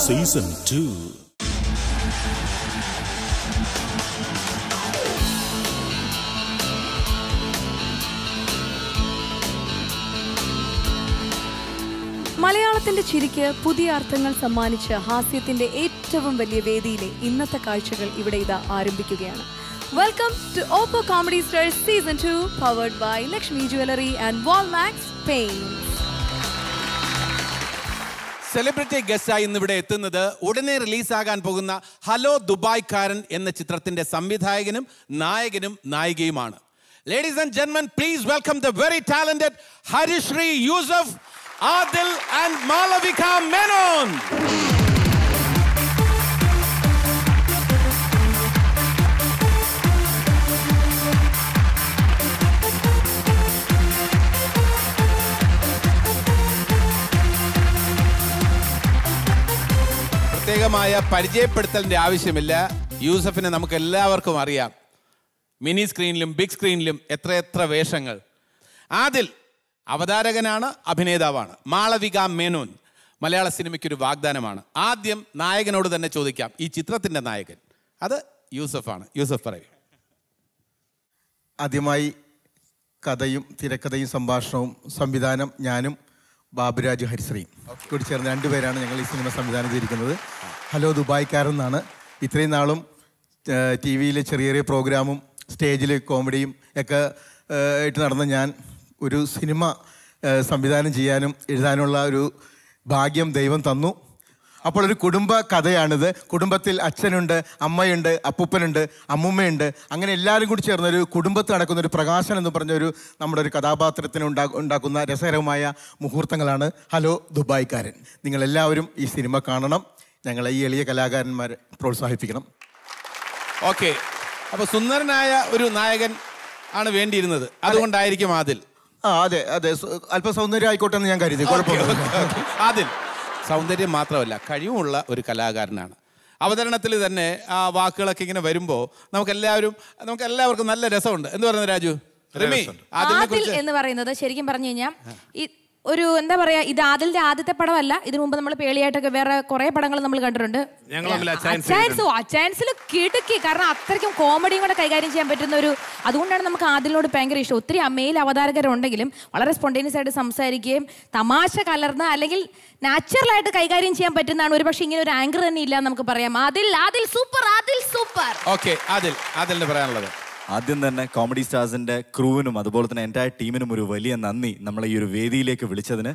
Season two മലയാളത്തിന്റെ ചിരിക്ക് പുതിയ അർത്ഥങ്ങൾ സമ്മാനിച്ച് ഹാസ്യത്തിന്റെ ഏറ്റവും വലിയ വേദിയിലെ ഇന്നത്തെ കാഴ്ചകൾ ഇവിടെ ഇതാ ആരംഭിക്കുകയാണ് welcome to Oppo comedy stars season two powered by Lakshmi jewellery and Walmax pain celebrity ഗസ്റ്റായി ഇന്ന് ഇവിടെ എത്തുന്നത് ഉടനെ റിലീസാകാൻ പോകുന്ന ഹലോ ദുബായ്ക്കാരൻ എന്ന ചിത്രത്തിന്റെ സംവിധായകനും നായകനും നായികയുമാണ് ലേഡീസ് ആൻഡ് ജെന്മൻ please welcome the very talented Harisree Yusuf Adil and Malavika Menon പ്രത്യേകമായ പരിചയപ്പെടുത്തലിന്റെ ആവശ്യമില്ല യൂസഫിനെ നമുക്ക് എല്ലാവർക്കും അറിയാം മിനി സ്ക്രീനിലും ബിഗ് സ്ക്രീനിലും എത്രയെത്ര വേഷങ്ങൾ ആദിൽ അവതാരകനാണ് അഭിനേതാവാണ് മാളവിക മേനോൻ മലയാള സിനിമയ്ക്കൊരു വാഗ്ദാനമാണ് ആദ്യം നായകനോട് തന്നെ ചോദിക്കാം ഈ ചിത്രത്തിന്റെ നായകൻ അത് യൂസഫാണ് യൂസഫ് പറയൂ ആദ്യമായി കഥയും തിരക്കഥയും സംഭാഷണവും സംവിധാനം ഞാനും ബാബുരാജ് ഹരിശ്രീയും കൂടി ചേർന്ന് രണ്ടുപേരാണ് ഞങ്ങൾ ഈ സിനിമ സംവിധാനം ചെയ്തിരിക്കുന്നത് ഹലോ ദുബായ്ക്കാരൻ എന്നാണ് ഇത്രയും നാളും ടി വിയിൽ ചെറിയ ചെറിയ പ്രോഗ്രാമും സ്റ്റേജിൽ കോമഡിയും ഒക്കെ ആ, ആയിട്ട് നടന്ന ഞാൻ ഒരു സിനിമ ആ, സംവിധാനം ചെയ്യാനും എഴുതാനുള്ള ഒരു ഭാഗ്യം ദൈവം തന്നു അപ്പോൾ ഒരു കുടുംബ കഥയാണിത് കുടുംബത്തിൽ അച്ഛനുണ്ട് അമ്മയുണ്ട് അപ്പൂപ്പനുണ്ട് അമ്മുമ്മയുണ്ട് അങ്ങനെ എല്ലാവരും കൂടി ചേർന്ന ഒരു കുടുംബത്തിൽ നടക്കുന്ന ഒരു പ്രകാശൻ എന്ന് പറഞ്ഞ ഒരു നമ്മുടെ ഒരു കഥാപാത്രത്തിന് ഉണ്ടാ ഉണ്ടാക്കുന്ന രസകരമായ മുഹൂർത്തങ്ങളാണ് ഹലോ ദുബായ്ക്കാരൻ നിങ്ങൾ എല്ലാവരും ഈ സിനിമ കാണണം ഞങ്ങളെ ഈ എളിയ കലാകാരന്മാരെ പ്രോത്സാഹിപ്പിക്കണം ഓക്കെ അപ്പൊ സുന്ദരനായ ഒരു നായകൻ ആണ് വേണ്ടിയിരുന്നത് അതുകൊണ്ടായിരിക്കും ആദിൽ ആ അതെ അതെ സു- അല്പം സൗന്ദര്യം ആയിക്കോട്ടെ എന്ന് ഞാൻ കരുതി കുഴപ്പമൊന്നുമില്ല അതിൽ സൗന്ദര്യം മാത്രമല്ല കഴിവുള്ള ഒരു കലാകാരനാണ് അവതരണത്തിൽ തന്നെ ആ വാക്കുകളൊക്കെ ഇങ്ങനെ വരുമ്പോൾ നമുക്ക് എല്ലാവരും നമുക്ക് എല്ലാവർക്കും നല്ല രസമുണ്ട് എന്ന് പറയുന്നത് രാജു റിമി അതിനെ ആദിൽ കുറിച്ച് എന്ന് പറയുന്നത് ശരിക്കും പറഞ്ഞു കഴിഞ്ഞാൽ ഈ ഒരു എന്താ പറയാ ഇത് ആദിലിന്റെ ആദ്യത്തെ പടമല്ല ഇതിനു മുമ്പ് നമ്മൾ പേളിയായിട്ടൊക്കെ വേറെ കുറെ പടങ്ങൾ നമ്മൾ കണ്ടിട്ടുണ്ട് ഞങ്ങൾ തമ്മിൽ അച്ചായൻസ് അച്ചായൻസ് അച്ചായൻസിൽ കിടുക്കി കാരണം അത്രയ്ക്കും കോമഡിയും കൂടെ കൈകാര്യം ചെയ്യാൻ പറ്റുന്ന ഒരു അതുകൊണ്ടാണ് നമുക്ക് ആദിലിനോട് ഭയങ്കര ഇഷ്ടം ഒത്തിരി മെയിൽ അവതാരകരുണ്ടെങ്കിലും വളരെ സ്പോണ്ടേനിയസ് ആയിട്ട് സംസാരിക്കുകയും തമാശ കലർന്ന് അല്ലെങ്കിൽ നാച്ചുറൽ ആയിട്ട് കൈകാര്യം ചെയ്യാൻ പറ്റുന്നതാണ് ഒരു പക്ഷേ ഇങ്ങനെ ഒരു ആങ്കർ തന്നെ ഇല്ല എന്ന് നമുക്ക് പറയാം Adil Adil super Adil super okay അതിൽ അതിലിന് പറയാനുള്ളത് ആദ്യം തന്നെ കോമഡി സ്റ്റാർസിന്റെ ക്രൂവിനും അതുപോലെ തന്നെ എൻ്റെ ടീമിനും ഒരു വലിയ നന്ദി നമ്മളെ ഈ ഒരു വേദിയിലേക്ക് വിളിച്ചതിന്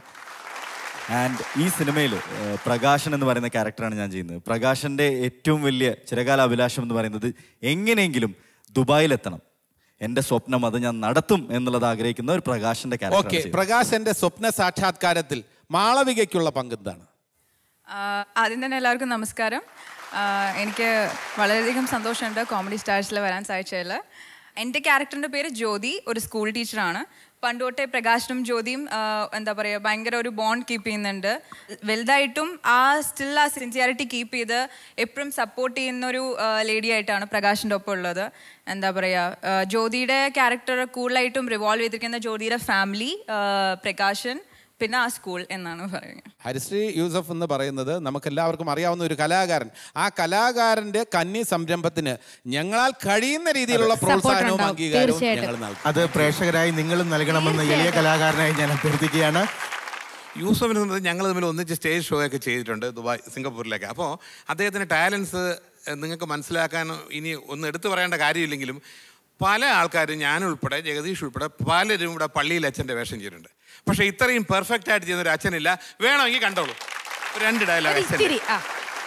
ആൻഡ് ഈ സിനിമയിൽ പ്രകാശൻ എന്ന് പറയുന്ന ക്യാരക്ടറാണ് ഞാൻ ചെയ്യുന്നത് പ്രകാശന്റെ ഏറ്റവും വലിയ ചിരകാല അഭിലാഷം എന്ന് പറയുന്നത് എങ്ങനെയെങ്കിലും ദുബായിലെത്തണം എൻ്റെ സ്വപ്നം അത് ഞാൻ നടത്തും എന്നുള്ളത് ആഗ്രഹിക്കുന്ന ഒരു പ്രകാശന്റെ ഓക്കെ ക്യാരക്ടർ പ്രകാശന്റെ സ്വപ്ന സാക്ഷാത്കാരത്തിൽ മാളവികയ്ക്കുള്ള പങ്കെന്താണ് ആഹ് ആദ്യം തന്നെ എല്ലാവർക്കും നമസ്കാരം ആഹ് എനിക്ക് വളരെയധികം സന്തോഷമുണ്ട് കോമഡി സ്റ്റാർസിൽ വരാൻ സാധിച്ചതിൽ എൻ്റെ ക്യാരക്ടറിൻ്റെ പേര് ജ്യോതി ഒരു സ്കൂൾ ടീച്ചറാണ് പണ്ട് തൊട്ടേ പ്രകാശനും ജ്യോതിയും ആഹ് എന്താ പറയുക ഭയങ്കര ഒരു ബോണ്ട് കീപ്പ് ചെയ്യുന്നുണ്ട് വലുതായിട്ടും ആ സ്റ്റിൽ ആ സിൻസിയാരിറ്റി കീപ്പ് ചെയ്ത് എപ്പോഴും സപ്പോർട്ട് ചെയ്യുന്ന ഒരു ലേഡി ആയിട്ടാണ് പ്രകാശിൻ്റെ ഒപ്പം ഉള്ളത് എന്താ പറയുക ആഹ് ജ്യോതിയുടെ ക്യാരക്ടർ കൂടുതലായിട്ടും റിവോൾവ് ചെയ്തിരിക്കുന്ന ജ്യോതിയുടെ ഫാമിലി പ്രകാശൻ പിന്നെ ആ സ്കൂൾ എന്നാണ് പറയുന്നത് ഹരിശ്രീ യൂസഫ് എന്ന് പറയുന്നത് നമുക്ക് എല്ലാവർക്കും അറിയാവുന്ന ഒരു കലാകാരൻ ആ കലാകാരന്റെ കന്നി സംരംഭത്തിന് ഞങ്ങളാൽ കഴിയുന്ന രീതിയിലുള്ള പ്രോത്സാഹനവും ഉണ്ടാവും. അംഗീകാരവും തീർച്ചയായിട്ടും. ഞങ്ങൾ നൽകും അത് പ്രേക്ഷകരായി നിങ്ങളും നൽകണമെന്ന് എളിയ കലാകാരനായി ഞാൻ അഭ്യർത്ഥിക്കുകയാണ് യൂസഫിന് തമ്മിൽ ഞങ്ങൾ തമ്മിൽ ഒന്നിച്ച് സ്റ്റേജ് ഷോ ഒക്കെ ചെയ്തിട്ടുണ്ട് ദുബായ് സിംഗപ്പൂരിലൊക്കെ അപ്പോൾ അദ്ദേഹത്തിൻ്റെ ടാലൻസ് നിങ്ങൾക്ക് മനസ്സിലാക്കാൻ ഇനി ഒന്നും എടുത്തു പറയേണ്ട കാര്യമില്ലെങ്കിലും പല ആൾക്കാരും ഞാനുൾപ്പെടെ ജഗദീഷ് ഉൾപ്പെടെ പലരും ഇവിടെ പള്ളിയിൽ അച്ഛൻ്റെ വേഷം ചെയ്തിട്ടുണ്ട് പക്ഷേ ഇത്രയും പെർഫെക്റ്റ് ആയിട്ട് ചെയ്യുന്ന ഒരു അച്ഛനില്ല വേണമെങ്കിൽ കണ്ടോളൂ ഒരു രണ്ട് ഡയലോഗ് അച്ഛൻ ഇത്തിരി ആ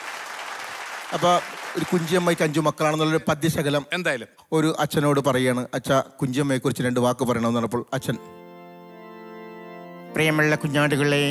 അപ്പോൾ ഒരു കുഞ്ചിയമ്മയ്ക്ക് അഞ്ചു മക്കളാണെന്നുള്ളൊരു പദ്യശകലം എന്തായാലും ഒരു അച്ഛനോട് പറയാണ് അച്ഛ കുഞ്ചിയമ്മയെ കുറിച്ച് രണ്ട് വാക്ക് പറയണമെന്ന് പറഞ്ഞപ്പോൾ അച്ഛൻ പ്രിയമുള്ള കുഞ്ഞാടുകളെ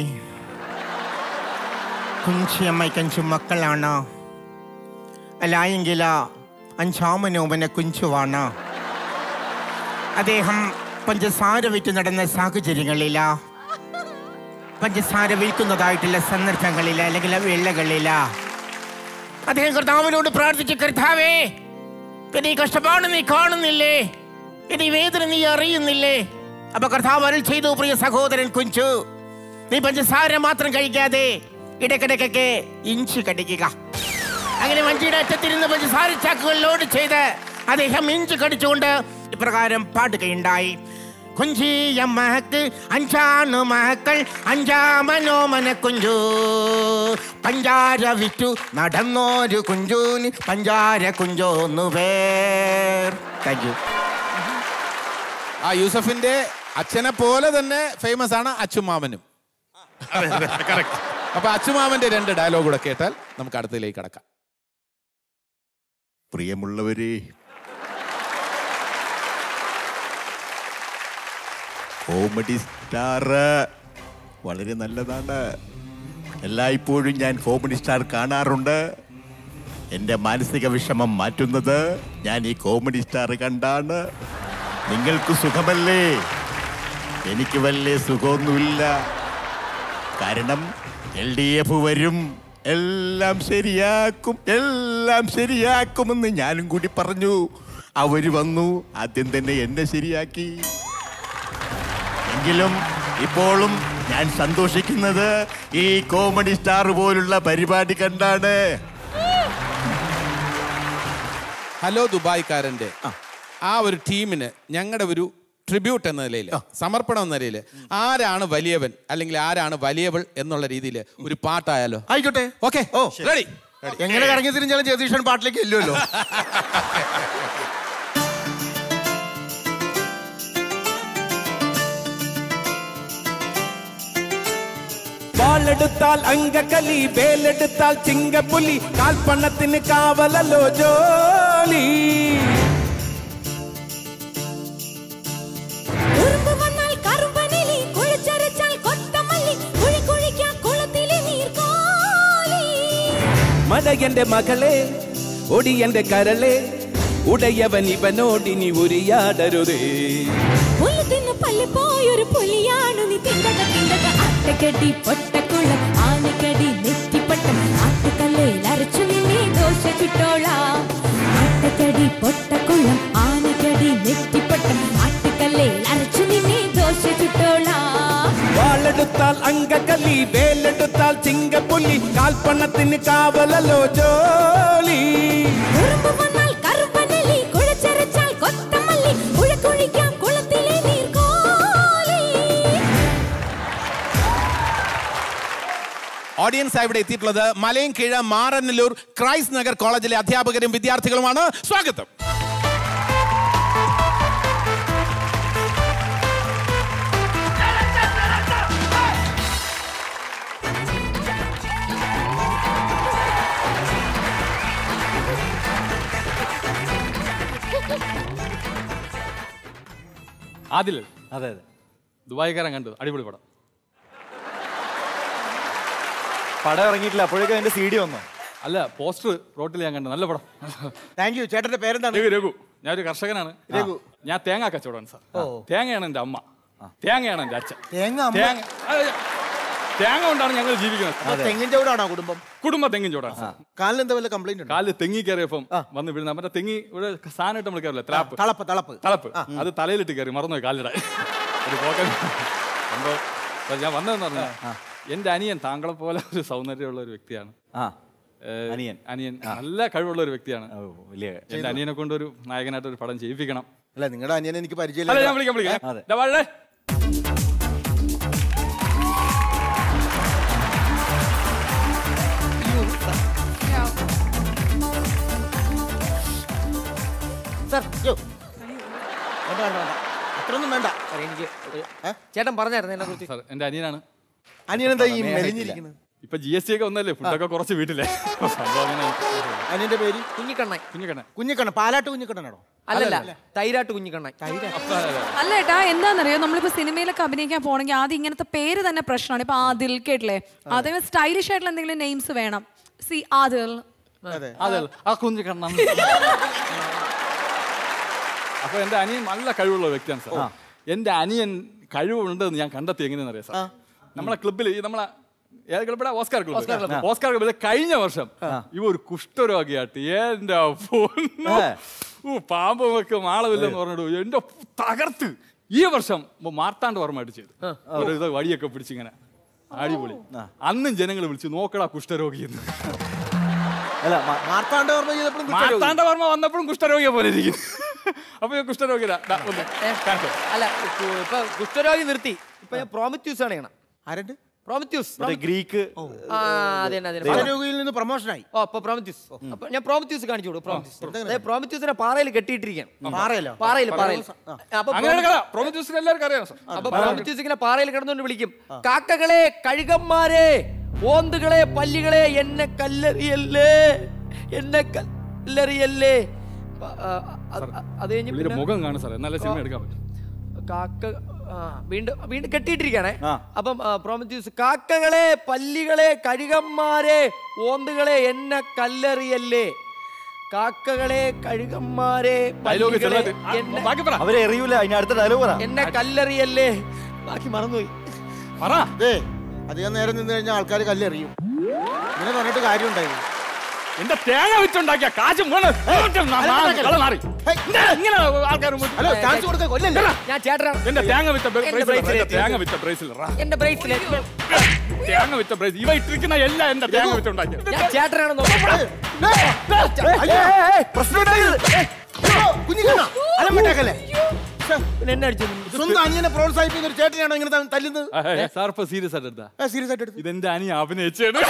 കുഞ്ചിയമ്മയ്ക്ക് അഞ്ചു മക്കളാണ് അല്ലായെങ്കിൽ അഞ്ചാമനോമന കുഞ്ചുവാണ് അദ്ദേഹം പഞ്ചസാര വിറ്റ് നടന്ന സാഹചര്യങ്ങളില പഞ്ചസാര വിൽക്കുന്നതായിട്ടുള്ള സന്ദർഭങ്ങളില അല്ലെങ്കിൽ വേളകളില അദ്ദേഹം കർത്താവിനോട് പ്രാർത്ഥിച്ചു കർത്താവേ എന്റെ ഈ കഷ്ടപ്പാട് നീ കാണുന്നില്ലേ എന്റെ ഈ വേദന നീ അറിയുന്നില്ലേ അപ്പൊ കർത്താവ് അരുൾ ചെയ്തു പ്രിയ സഹോദരൻ കുഞ്ചു നീ പഞ്ചസാര മാത്രം കഴിക്കാതെ ഇടയ്ക്കിടയ്ക്കൊക്കെ ഇഞ്ചി കടിക്കുക അങ്ങനെ വഞ്ചിയുടെ അറ്റത്തിരുന്ന് പഞ്ചസാര ചാക്കുകൾ ലോഡ് ചെയ്ത് അദ്ദേഹം ഇഞ്ചി കടിച്ചുകൊണ്ട് ഇപ്രകാരം പാടുകയുണ്ടായി കുഞ്ചിയമ്മക്ക് അഞ്ചാണു മക്കൾ അഞ്ചാമനോമന കുഞ്ചു പഞ്ചാര വിറ്റു നടന്നോരു കുഞ്ചൂന് പഞ്ചാര കുഞ്ചോന്നു പേർ കഞ്ചു ആ യൂസഫിന്റെ അച്ഛനെ പോലെ തന്നെ ഫേമസ് ആണ് അച്ചുമാമനും അപ്പൊ അച്ചുമാമന്റെ രണ്ട് ഡയലോഗ് കൂടെ കേട്ടാൽ നമുക്ക് അടുത്തതിലേക്ക് കടക്കാം പ്രിയമുള്ളവരെ കോമഡി സ്റ്റാർ വളരെ നല്ലതാണ് എല്ലായ്പ്പോഴും ഞാൻ കോമഡി സ്റ്റാർ കാണാറുണ്ട് എൻ്റെ മാനസിക വിഷമം മാറ്റുന്നത് ഞാൻ ഈ കോമഡി സ്റ്റാർ കണ്ടാണ് നിങ്ങൾക്ക് സുഖമല്ലേ എനിക്ക് വലിയ സുഖമൊന്നുമില്ല കാരണം എൽ ഡി എഫ് വരും എല്ലാം ശരിയാക്കും എല്ലാം ശരിയാക്കുമെന്ന് ഞാനും കൂടി പറഞ്ഞു അവര് വന്നു ആദ്യം തന്നെ എന്നെ ശരിയാക്കി എങ്കിലും ഇപ്പോഴും ഞാൻ സന്തോഷിക്കുന്നത് ഈ കോമഡി സ്റ്റാർ പോലുള്ള പരിപാടി കണ്ടാണ് ഹലോ ദുബായ്ക്കാരന്റെ ആ ഒരു ടീമിന് ഞങ്ങളുടെ ഒരു ട്രിബ്യൂട്ട് എന്ന നിലയിൽ സമർപ്പണം എന്ന നിലയിൽ ആരാണ് വലിയവൻ അല്ലെങ്കിൽ ആരാണ് വലിയവൾ എന്നുള്ള രീതിയിൽ ഒരു പാട്ടായാലോ ആയിക്കോട്ടെ ഓക്കെ ഓ റെഡി എങ്ങനെ കറങ്ങി തിരിഞ്ഞാലും ജഗദീഷൻ പാട്ടിലേക്ക് ഇല്ലല്ലോ വാളെടുത്താൽ അങ്കക്കലി വേലെടുത്താൽ ചിങ്കപ്പുലി കാൽപ്പണത്തിന് കാവലല്ലോ ജോലി ഉറുമ്പ് വന്നാൽ കറുമ്പനിലി, കുഴിച്ചരച്ചാൽ കൊത്തമല്ലി, കുഴി കുഴിക്കാം കുളത്തിലെ നീർക്കോലി. മടയന്റെ മകളെ ഒടിയന്റെ കരളെ ഉടയവൻ ഇവനോടിനി ഉരിയാടരുതേ പുല്ല് തിന്ന് പല്ല് പോയൊരു പുലിയാണു നീ തിണ്ടക തിണ്ടക അട്ടക്കടി പൊട്ടക്കുളം ആനക്കടി നെറ്റിപ്പട്ടം ആട്ടുകല്ലേൽ അരച്ചു നിന്നെ ദോശ ചുട്ടോളാം അട്ടക്കടി പൊട്ടക്കുളം ആനക്കടി നെറ്റിപ്പട്ടം ആട്ടുകല്ലേൽ അരച്ചു നിന്നെ ദോശ ചുട്ടോളാം വാളെടുത്താൽ അങ്കക്കലി വേലെടുത്താൽ ചിങ്കപ്പുലി കാൽപ്പണത്തിന് കാവലല്ലോ ജോലി ഉറുമ്പ് വന്നാൽ കറുമ്പനലി, കുഴച്ചരച്ചാൽ കൊത്തമല്ലി, കുഴ കുഴിക്കാം കുളത്തിലെ നീർക്കോലി. ഓഡിയൻസ് ഇവിടെ എത്തിയിട്ടുള്ളത് മലയും കീഴ മാറനല്ലൂർ ക്രൈസ്റ്റ് നഗർ കോളേജിലെ അധ്യാപകരും വിദ്യാർത്ഥികളുമാണ് സ്വാഗതം ആദിൽ അതെ അതെ ദുബായിക്കാരൻ കണ്ടു അടിപൊളി പടം പടം ഇറങ്ങിയിട്ടില്ല അപ്പോഴേക്കും അതിന്റെ സി ഡി വന്നു അല്ല പോസ്റ്റർ റോട്ടിൽ ഞാൻ കണ്ടു നല്ല പടം താങ്ക് യു ചേട്ടന്റെ പേരെന്താണ് രഘു രഘു ഞാനൊരു കർഷകനാണ് രഘു. ഞാൻ തേങ്ങ കച്ചവടമാണ് സാർ തേങ്ങയാണ് എൻ്റെ അമ്മ തേങ്ങയാണ് എൻ്റെ അച്ഛൻ തേങ്ങ അമ്മ? തേങ്ങ അതെ, തേങ്ങ കൊണ്ടാണ് ഞങ്ങൾ ജീവിക്കുന്നത് അപ്പൊ തെങ്ങിൻ ചൂടാണോ കുടുംബം കുടുംബ തെങ്ങിൻ ചോടാണ് സാർ കാലിന് എന്താ വല്ല കംപ്ലൈന്റ് ഉണ്ടോ കാലിൽ തെങ്ങി കയറിയപ്പം വന്ന് വീഴുന്ന മറ്റേ തെങ്ങി ഇവിടെ സാധനം ഇട്ട് നമ്മൾ കയറില്ല ത്രാപ്പ് തളപ്പ് തളപ്പ് തളപ്പ് അത് തലയിലിട്ട് കയറി മറന്നുപോയി കാലിടാൻ ഒരു പോക്കൻ എന്തോ അപ്പൊ ഞാൻ വന്നതെന്ന് പറഞ്ഞാൽ എന്റെ അനിയൻ താങ്കളെ പോലെ ഒരു സൗന്ദര്യമുള്ള ഒരു വ്യക്തിയാണ് ആ ഏഹ്, അനിയൻ. അനിയൻ നല്ല കഴിവുള്ള ഒരു വ്യക്തിയാണ് ഓ, വലിയ എന്റെ അനിയനെ കൊണ്ട് ഒരു നായകനായിട്ട് ഒരു പടം ചെയ്യിപ്പിക്കണം അല്ല നിങ്ങളുടെ അനിയനെ എനിക്ക് അല്ല പരിചയമില്ല ഞാൻ വിളിക്കാം വിളിക്കാം അതെ. ദാ വാഴേ. സാർ യോ വേണ്ട വേണ്ട വേണ്ട അത്രയൊന്നും വേണ്ട സാർ എനിക്ക് ഒരു- ചേട്ടൻ പറഞ്ഞായിരുന്നു എന്നെ കുറിച്ച് സാർ എന്റെ അനിയനാണ് അനിയനെന്താ ഈ മെലിഞ്ഞിരിക്കുന്നത് ഇപ്പൊ ജി എസ് ടി ഒക്കെ ഒന്നല്ലേ ഫുഡൊക്കെ കുറച്ച് വീട്ടിലെ സംഭവം അങ്ങനെ അനിയന്റെ പേര് കുഞ്ഞിക്കണ്ണൻ കുഞ്ഞിക്കണ്ണൻ കുഞ്ഞിക്കണ്ണൻ പാലാട്ട് കുഞ്ഞിക്കണ്ണനാണോ അല്ലല്ല തൈരാട്ട് കുഞ്ഞിക്കണ്ണൻ അല്ല ഏട്ടാ എന്താണെന്നറിയോ നമ്മളിപ്പോ സിനിമയിലൊക്കെ അഭിനയിക്കാൻ പോണെങ്കിൽ ആദ്യം ഇങ്ങനത്തെ പേര് തന്നെ പ്രശ്നമാണ് ഇപ്പൊ ആദിൽ കേട്ടില്ലേ അതേ സ്റ്റൈലിഷ് ആയിട്ടുള്ള എന്തെങ്കിലും നെയിംസ് വേണം സി ആദിൽ അതെ അതെ ആ കുഞ്ഞിക്കണ്ണൻ അപ്പൊ എന്റെ അനിയൻ നല്ല കഴിവുള്ള ഒരു വ്യക്തിയാണ് സാർ എന്റെ അനിയൻ കഴിവുണ്ടെന്ന് ഞാൻ കണ്ടെത്തി എങ്ങനെയാണെന്ന് അറിയാം സാർ നമ്മളെ ക്ലബിൽ ഈ നമ്മളെ ഏത് ക്ലബ്ബിടാ ഓസ്കാർ ക്ലബ്ബ് ഓസ്കാർ ക്ലബ്ബിൽ കഴിഞ്ഞ വർഷം ഇവ ഒരു കുഷ്ഠരോഗിയായിട്ട് എന്റെ പൊന്നോ. ഓ പാമ്പും ഒക്കെ മാളമില്ലെന്ന് പറഞ്ഞിട്ട് എന്റെ തകർത്ത് ഈ വർഷം മാർത്താണ്ട് ഓർമ്മയായിട്ട് ചെയ്തു ഒരു ഇത് വഴിയൊക്കെ പിടിച്ചിങ്ങനെ അടിപൊളി അന്നും ജനങ്ങൾ വിളിച്ചു നോക്കടാ കുഷ്ഠരോഗി എന്ന് അല്ല മാർത്താണ്ഡ വർമ്മ ചെയ്തപ്പോഴും മാർത്താണ്ഡ വർമ്മ വന്നപ്പോഴും കുഷ്ഠരോഗിയെ പോലെ ഇരിക്കുന്നു അപ്പൊ ഞാൻ കുഷ്ഠരോഗിയാ ദാ, ഒന്ന് കാണിച്ചോ. അല്ല കു- ഇപ്പൊ കുഷ്ഠരോഗി നിർത്തി ഇപ്പൊ ഞാൻ പ്രോമിത്യൂസ് ആണ് ചെയ്യണം ആരുണ്ട് പ്രോമിത്യൂസ് മറ്റേ ഗ്രീക്ക് ആ അതെ അതെ ദേവരോഗിയിൽ നിന്ന് പ്രൊമോഷനായി ഓ അപ്പൊ പ്രോമിത്യൂസ് അപ്പൊ ഞാൻ പ്രോമിത്യൂസ് കാണിച്ചു കൊടുക്കും പ്രോമിത്യൂസ് പ്രോമിത്യൂസിനെ പാറയിൽ കെട്ടിയിട്ടിരിക്കുകയാണ് പാറയിലോ? പാറയിൽ പാറയിൽ അപ്പൊ അങ്ങനെ എടുക്കാം പ്രൊമത്യൂസിന് എല്ലാവർക്കും അറിയാം സാർ അപ്പൊ പ്രോമിത്യൂസ് ഇങ്ങനെ പാറയിൽ കിടന്നുകൊണ്ട് വിളിക്കും കാക്കകളെ കഴുകന്മാരെ ഓന്തുകളെ പല്ലികളെ എന്നെ കല്ലെറിയല്ലേ എന്നെ കല്ലെറിയല്ലേ പ- ആ, അത് അത് കഴിഞ്ഞ് പുള്ളിയുടെ പിന്നെ മുഖം കാണും സാറേ നല്ല സിനിമ എടുക്കാൻ പറ്റും കാക്ക ആ, വീണ്ടും വീണ്ടും കെട്ടിയിട്ടിരിക്കുകയാണേ അപ്പം ആ, പ്രോമിത്യൂസ് കാക്കകളെ പല്ലികളെ കഴുകന്മാരെ ഓന്തുകളെ എന്നെ കല്ലെറിയല്ലേ കാക്കകളെ കഴുകന്മാരെ ഡയലോഗ് പല്ലികളെ ചെറുതായിട്ട് എന്നെ- ബാക്കി പറ അവരെ എറിയൂല അതിന് അടുത്ത ഡയലോഗ് പറ എന്നെ കല്ലെറിയല്ലേ ബാക്കി മറന്നുപോയി പറ ദേ അധികം നേരം നിന്ന് കഴിഞ്ഞാൽ ആൾക്കാർ കല്ലെറിയും ഇങ്ങനെ പറഞ്ഞിട്ട് കാര്യം ഉണ്ടായി എന്റെ തേങ്ങ വെച്ചുണ്ടാക്കിയ കാശും വീണ് കളമാറി ഇങ്ങനെ ആൾക്കാർ ഹലോ ചാൻസ് കൊടുക്ക കൊല്ലല്ലേ ഞാൻ ചേട്ടനാണ് എന്റെ തേങ്ങ വിറ്റ എന്റെ bracelet. തേങ്ങ വിറ്റ ബ്രേസിൽ എന്റെ ബ്രേസ്ലെറ്റ് തേങ്ങ വിറ്റ ബ്രേസിൽ ഇവ ഇട്ടിരിക്കുന്ന എല്ലാം എന്റെ തേങ്ങ വെച്ചുണ്ടാക്കിയത് ഞാൻ ചേട്ടനാണെന്ന് കുഞ്ഞിക്കണ്ണ അലമ്പട്ടേക്കല്ലേ പിന്നെ എന്നെ അടിച്ചു സ്വന്തം അനിയനെ പ്രോത്സാഹിപ്പിക്കുന്ന ഒരു ചേട്ടനെയാണോ ഇങ്ങനെ ത- തല്ലുന്നത് സാർ ഇപ്പൊ സീരിയസ് ആയിട്ട് എടുത്താ സീരിയസ് ആയിട്ട് എടുത്തു ഇതെന്റെ അനിയ അഭിനയിച്ചാണ്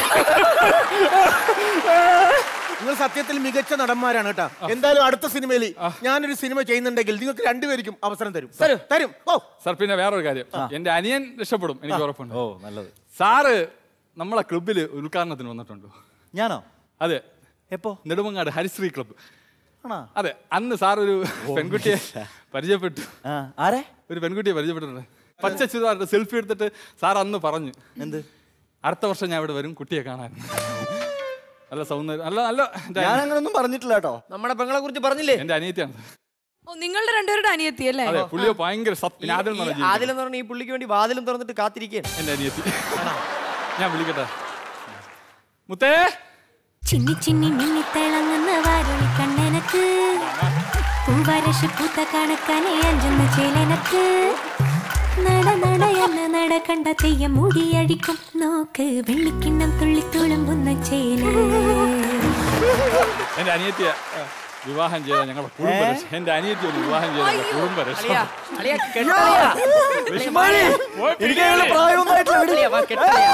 നിങ്ങൾ സത്യത്തിൽ മികച്ച നടന്മാരാണ് കേട്ടോ എന്തായാലും അടുത്ത സിനിമയിൽ ഞാനൊരു സിനിമ ചെയ്യുന്നുണ്ടെങ്കിൽ നിങ്ങൾക്ക് രണ്ടുപേർക്കും അവസരം തരും തരും ഓ സാർ പിന്നെ വേറൊരു കാര്യം എന്റെ അനിയൻ രക്ഷപ്പെടും എനിക്ക് ഉറപ്പുണ്ട് ഓ നല്ലത് സാറ് നമ്മളെ ക്ലബിൽ ഉദ്ഘാടനത്തിന് വന്നിട്ടുണ്ടോ ഞാനോ അതെ എപ്പോ നെടുമങ്ങാട് ഹരിശ്രീ ക്ലബ്ബ് ആണോ അതെ അന്ന് സാർ ഒരു പെൺകുട്ടിയെ പരിചയപ്പെട്ടു ആ, ആരെ ഒരു പെൺകുട്ടിയെ പരിചയപ്പെട്ടിട്ടുണ്ട് പച്ച ചുരിദാറിട്ട് സെൽഫി എടുത്തിട്ട് സാർ അന്ന് പറഞ്ഞു എന്ത് അടുത്ത വർഷം ഞാൻ ഇവിടെ വരും കുട്ടിയെ കാണാൻ നല്ല സൗന്ദര്യം നല്ല നല്ല എന്റെ ഞാൻ അനി- അങ്ങനൊന്നും പറഞ്ഞിട്ടില്ല കേട്ടോ നമ്മുടെ പെങ്ങളെ കുറിച്ച് പറഞ്ഞില്ലേ എന്റെ അനിയത്തിയാണ് ഓ നിങ്ങളുടെ രണ്ടുപേരുടെ അനിയത്തി അല്ലേ അതെ പുള്ളിയോ ഭയങ്കര സത്യം പിന്നെ അതിൽ നിന്നാണ് ജീവിക്കുന്നത്. ആദിലെന്ന് പറഞ്ഞ ഈ പുള്ളിക്ക് വേണ്ടി വാതിലും തുറന്നിട്ട് കാത്തിരിക്കുകയാണ് എന്റെ അനിയത്തി ഞാൻ വിളിക്കട്ടെ മുത്തേ ചിന്നി ചിന്നി മിന്നി തിളങ്ങുന്ന വാരുണി കണ്ണനക്ക് പൂവരശ് പൂത്ത കണക്കനെ അഞ്ചുന്ന ചേലനക്ക് നട നടയെന്ന് നട കണ്ട തെയ്യം മുടിയടിക്കും നോക്ക് വെള്ളിക്കിണ്ണം തുള്ളി തുളുമ്പുന്ന ചേല എന്റെ അനിയത്തിയ വിവാഹം ചെയ്ത ഞങ്ങളുടെ കുടുംബ രക്ഷ എന്റെ അനിയത്തി ഒന്ന് വിവാഹം ചെയ്ത ഞങ്ങളുടെ കുടുംബ രക്ഷ അളിയാ, അളിയാ, കെട്ടളിയാ. വിഷ്മാരി, പോയി എനിക്ക് അതിനുള്ള പ്രായമൊന്നും ആയിട്ടില്ല, വിട്. അളിയാ, വാ, കെട്ടളിയാ.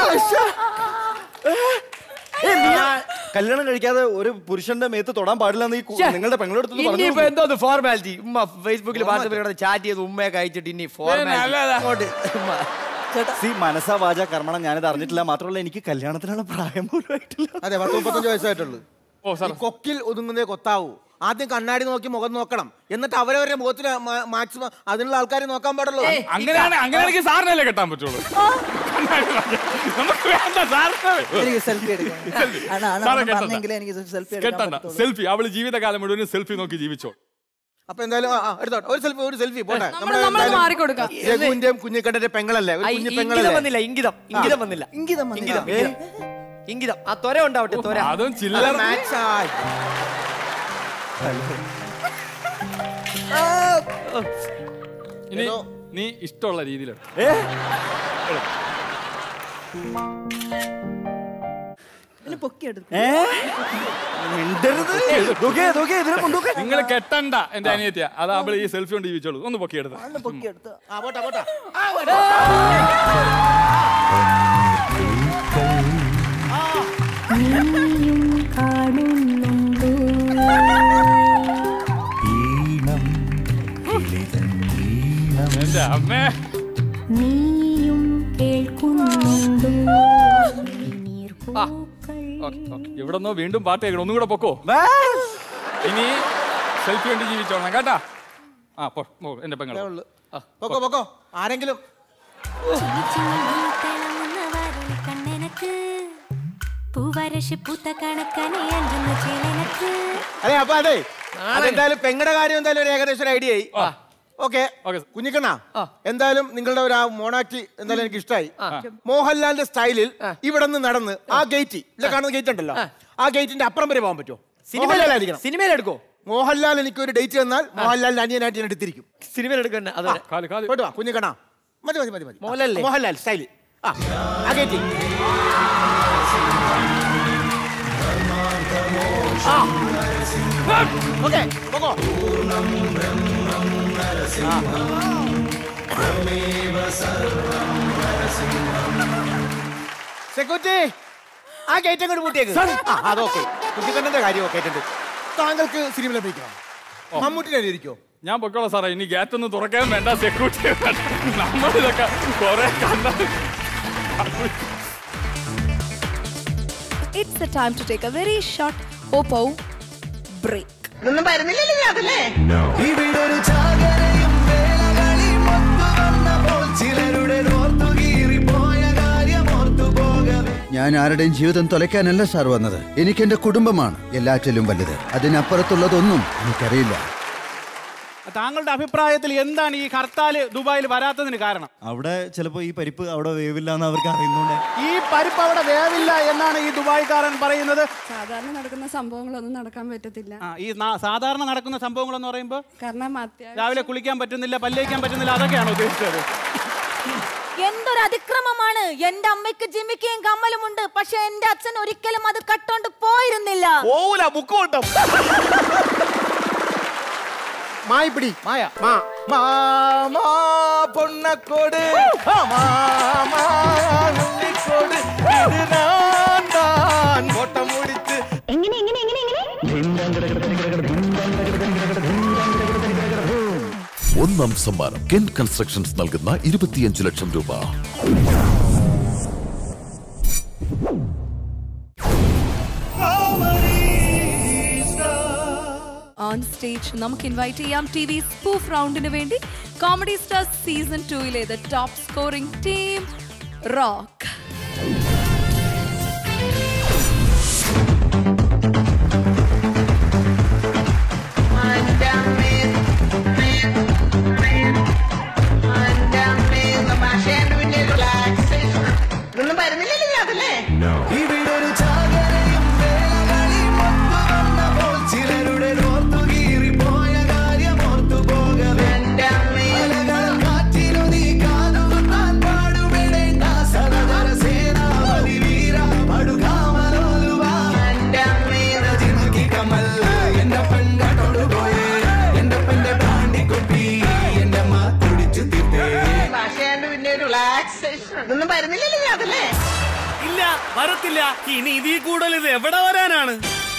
ഏയ്, നീ കല്യാണം കഴിക്കാതെ ഒരു പുരുഷന്റെ മേത്ത് തൊടാൻ പാടില്ലെന്ന് ഈ കു- ശ്ശെ. നിങ്ങളുടെ പെങ്ങളെടുത്ത് പറഞ്ഞു ഇനിയിപ്പോ എന്തോ ഫോർമാലിറ്റി ഉമ്മ ഫേസ്ബുക്കിൽ വാട്സപ്പിൽ ചാറ്റ് ചെയ്ത് ഉമ്മയൊക്കെ അയച്ചിട്ട് ഇനി ഫോർമാലിറ്റി സി മനസ്സാ വാച കർമ്മണം ഞാനിത് അറിഞ്ഞിട്ടില്ല മാത്രമല്ല എനിക്ക് കല്യാണത്തിനുള്ള പ്രായം പോലും ആയിട്ടില്ല അതെ പത്ത് മുപ്പത്തഞ്ച് വയസ്സായിട്ടുള്ളൂ ഓ സാർ ഈ കൊക്കിൽ ഒതുങ്ങുന്നേ കൊത്താവൂ ആദ്യം കണ്ണാടി നോക്കി മുഖം നോക്കണം എന്നിട്ട് അവരവരുടെ മുഖത്തിന് മാക്സിമം അതിനുള്ള ആൾക്കാരെ നോക്കാൻ പാടുള്ളൂ അങ്ങനെയാണ് അങ്ങനെയാണെങ്കിൽ സാറിനല്ലേ കെട്ടാൻ പറ്റുള്ളൂ നമുക്ക് വേണ്ട സാറിന് എനിക്ക് സെൽഫി എടുക്കണം അണ്ണാ, അണ്ണാ, സാറേ അണ്ണാ കെട്ടണ്ട. പറഞ്ഞെങ്കിൽ എനിക്ക് സെൽഫി എടുക്കാൻ കെട്ടണ്ട പറ്റത്തുള്ളൂ. സെൽഫി അവള് ജീവിതകാലം മുഴുവൻ സെൽഫി നോക്കി ജീവിച്ചോ അപ്പൊ എന്തായാലും ആ, ആ, എടുത്തോട്ടെ ഒരു സെൽഫി ഒരു സെൽഫി പോട്ടെ നമ്മള് നമ്മുടെ നമ്മളത് എന്തായാലും മാറിക്കൊടുക്കാം. രഘുവിന്റെയും കുഞ്ഞിക്കണ്ണന്റെ പെങ്ങളല്ലേ ഒരു ആ, കുഞ്ഞു ഇംഗിതം പെങ്ങളല്ലേ വന്നില്ല ഇംഗിതം ഇംഗിതം വന്നില്ല ഇംഗിതം വന്നില്ല. ഇംഗിതം ഇംഗിതം. ഇംഗിതം ആ ത്വര ഉണ്ടാവട്ടെ ത്വര അതും ചില്ലറ മാച്ച് ആയി ഇനി നീ ഇഷ്ടമുള്ള രീതിയിലാണ് ഇതിന് പൊക്കിയെടുക്കും ഏ മിണ്ടരുത് ദുഃഖേ, ദുഃഖേ, ഇതിനെ കൊണ്ടുപോക്കെ. നിങ്ങൾ കെട്ടണ്ട എന്റെ അനിയത്തിയ അത് അവള് ഈ സെൽഫി കൊണ്ട് ജീവിച്ചോളൂ ഒന്ന് പൊക്കിയെടുത്ത് അണ്ണ പൊക്കിയെടുത്ത് ആ പോട്ടെ പോട്ടെ നീയും കാണുന്നുണ്ടോ എന്റെ അമ്മേ നീയും കേൾക്കുന്നുണ്ടോ എവിടെന്നോ വീണ്ടും പാട്ട് കേൾക്കണം ഒന്നും കൂടെ പൊക്കോ വേ. ഇനി സെൽഫി കൊണ്ട് ജീവിച്ചോളണം കേട്ടാ ആ പോ പോ, എന്റെ പെങ്ങളെ പൊക്കോ പൊക്കോ ആരെങ്കിലും കണ്ണനക്ക് പൂവരശ് പൂത്ത കണക്കനെ അഞ്ചുന്ന ചേലനക്ക് അതെ അപ്പൊ അതെ അതെന്തായാലും പെങ്ങടെ കാര്യം എന്തായാലും ഒരു ഏകദേശം ഒരു ഐഡിയ ആയി ഓക്കെ ഓക്കെ കുഞ്ഞിക്കണ്ണ എന്തായാലും നിങ്ങളുടെ ഒരു ആ മോണാക്ടി എന്തായാലും എനിക്ക് ഇഷ്ടമായി മോഹൻലാലിന്റെ സ്റ്റൈലിൽ ഇവിടെ നിന്ന് നടന്ന് ആ ഗേറ്റ് ഇവിടെ കാണുന്ന ഗേറ്റ് ഉണ്ടല്ലോ ആ ഗേറ്റിന്റെ അപ്പുറം വരെ പോകാൻ പറ്റുമോ സിനിമയിലായിരിക്കണം സിനിമയിൽ എടുക്കോ മോഹൻലാൽ എനിക്ക് ഒരു ഡേറ്റ് തന്നാൽ മോഹൻലാലിന്റെ അനിയനായിട്ട് ഞാൻ എടുത്തിരിക്കും സിനിമയിൽ എടുക്കണ്ട അത് കാല് കാല് പോയിട്ട് വാ കുഞ്ഞിക്കണ്ണ മതി മതി മതി മതി മോഹൻലാലല്ലേ? മോഹൻലാൽ സ്റ്റൈല് ആ ആ കയറ്റി ആ ഓക്കെ പോകോ സെക്യൂരിറ്റി ആ ഗേറ്റ് അങ്ങോട്ട് പൂട്ടിയേക്ക് ആ അതൊക്കെ കുട്ടിക്കണ്ണന്റെ കാര്യം ഒക്കെ ആയിട്ടുണ്ട് താങ്കൾക്ക് സിനിമയിൽ അഭിനയിക്കണം മമ്മൂട്ടിനെ അനുകരിക്കോ ഞാൻ പൊക്കോളാം സാറേ ഇനി ഗേറ്റ് ഒന്നും തുറക്കാൻ വേണ്ട സെക്യൂരിറ്റി നമ്മളിതൊക്കെ കുറെ കണ്ട It's the time to take a very short Oppo break. ഇതൊന്നും വരുന്നില്ലല്ലോ ഞാൻ അതല്ലേ ഇവിടൊരു ചാകരയും വേലകളിയും ഒത്തുവന്നപ്പോൾ ചിലരുടെ ഓർത്തുകീറിപ്പോയ കാര്യം ഓർത്തുപോകവേ ഞാൻ ആരുടെയും ജീവിതം തുലയ്ക്കാനല്ല സാർ വന്നത് എനിക്ക് എന്റെ കുടുംബമാണ് എല്ലാറ്റിലും വലുത് അതിനപ്പുറത്തുള്ളതൊന്നും എനിക്കറിയില്ല താങ്കളുടെ അഭിപ്രായത്തിൽ എന്താണ് ഈ ഹർത്താൽ ദുബായിൽ വരാത്തതിന് കാരണം അവിടെ ചിലപ്പോൾ ഈ പരിപ്പ് അവിടെ വേവില്ല എന്ന് അവർക്ക് അറിയുന്നുണ്ട് ഈ പരിപ്പ് അവിടെ വേവില്ല എന്നാണ് ഈ ദുബായ്ക്കാരൻ പറയുന്നത് സാധാരണ നടക്കുന്ന സംഭവങ്ങളൊന്നും നടക്കാൻ പറ്റത്തില്ല ആ, ഈ നാ- സാധാരണ നടക്കുന്ന സംഭവങ്ങൾ എന്ന് പറയുമ്പോൾ കാരണം അത്യാവശ്യം രാവിലെ കുളിക്കാൻ പറ്റുന്നില്ല പല്ലേക്കാൻ പറ്റുന്നില്ല അതൊക്കെയാണോ ഉദ്ദേശിച്ചത് എന്തൊരു അതിക്രമമാണ് എന്റെ അമ്മയ്ക്ക് ജിമിക്കയും കമ്മലുമുണ്ട് പക്ഷെ എന്റെ അച്ഛൻ ഒരിക്കലും അത് കട്ടോണ്ട് പോയിരുന്നില്ല പോവൂല മുക്കോട്ടം മായിപ്പിടി മായ മാ മാമാ പൊന്നക്കോട് മാമാ ഉണ്ണിക്കോട് ഇത് ഞാൻ താൻ കോട്ടം മുടിച്ച് എങ്ങനെ എങ്ങനെ എങ്ങനെ ഒന്നാം സമ്മാനം കെൻ കൺസ്ട്രക്ഷൻസ് നൽകുന്ന ഇരുപത്തിയഞ്ച് ലക്ഷം രൂപ ഓൺ സ്റ്റേജ് നമുക്ക് ഇൻവൈറ്റ് ചെയ്യാം ടി വി സ്പൂഫ് റൗണ്ടിന് വേണ്ടി കോമഡി സ്റ്റാർ സീസൺ ടൂയിലെ the top scoring team rock ഇതൊന്നും വരുന്നില്ലല്ലോ ഞാൻ അതല്ലേ ഇവിടൊരു ചാകരയും വേലകളിയും ഒത്തുവന്നപ്പോൾ ചിലരുടെ ഓർത്തുകീറിപ്പോയ കാര്യം ഓർത്തുപോകവേ അലകൾ കാറ്റിനു നീ കാതുകുത്താൻ പാടുപെടേണ്ട സദാചാര സേനാപതി വീര പടുകാമലോലുവാ ചിണക്കി കമൽ എന്റെ പെൺകാട്ടോട് പോയേ എന്റെ പെണ്ടെ ബ്രാണ്ടിക്കുപ്പി എന്റെ അമ്മ കുടിച്ചു തീർത്തേ ഭാഷയാണ്ട് പിന്നെ ഒരു റിലാക്സേഷൻ ഇതൊന്നും വരുന്നില്ലല്ലോ ഞാൻ അതല്ലേ ഇല്ല വരത്തില്ല ഇനി ഇതിൽ കൂടുതൽ ഇത് എവിടെ വരാനാണ്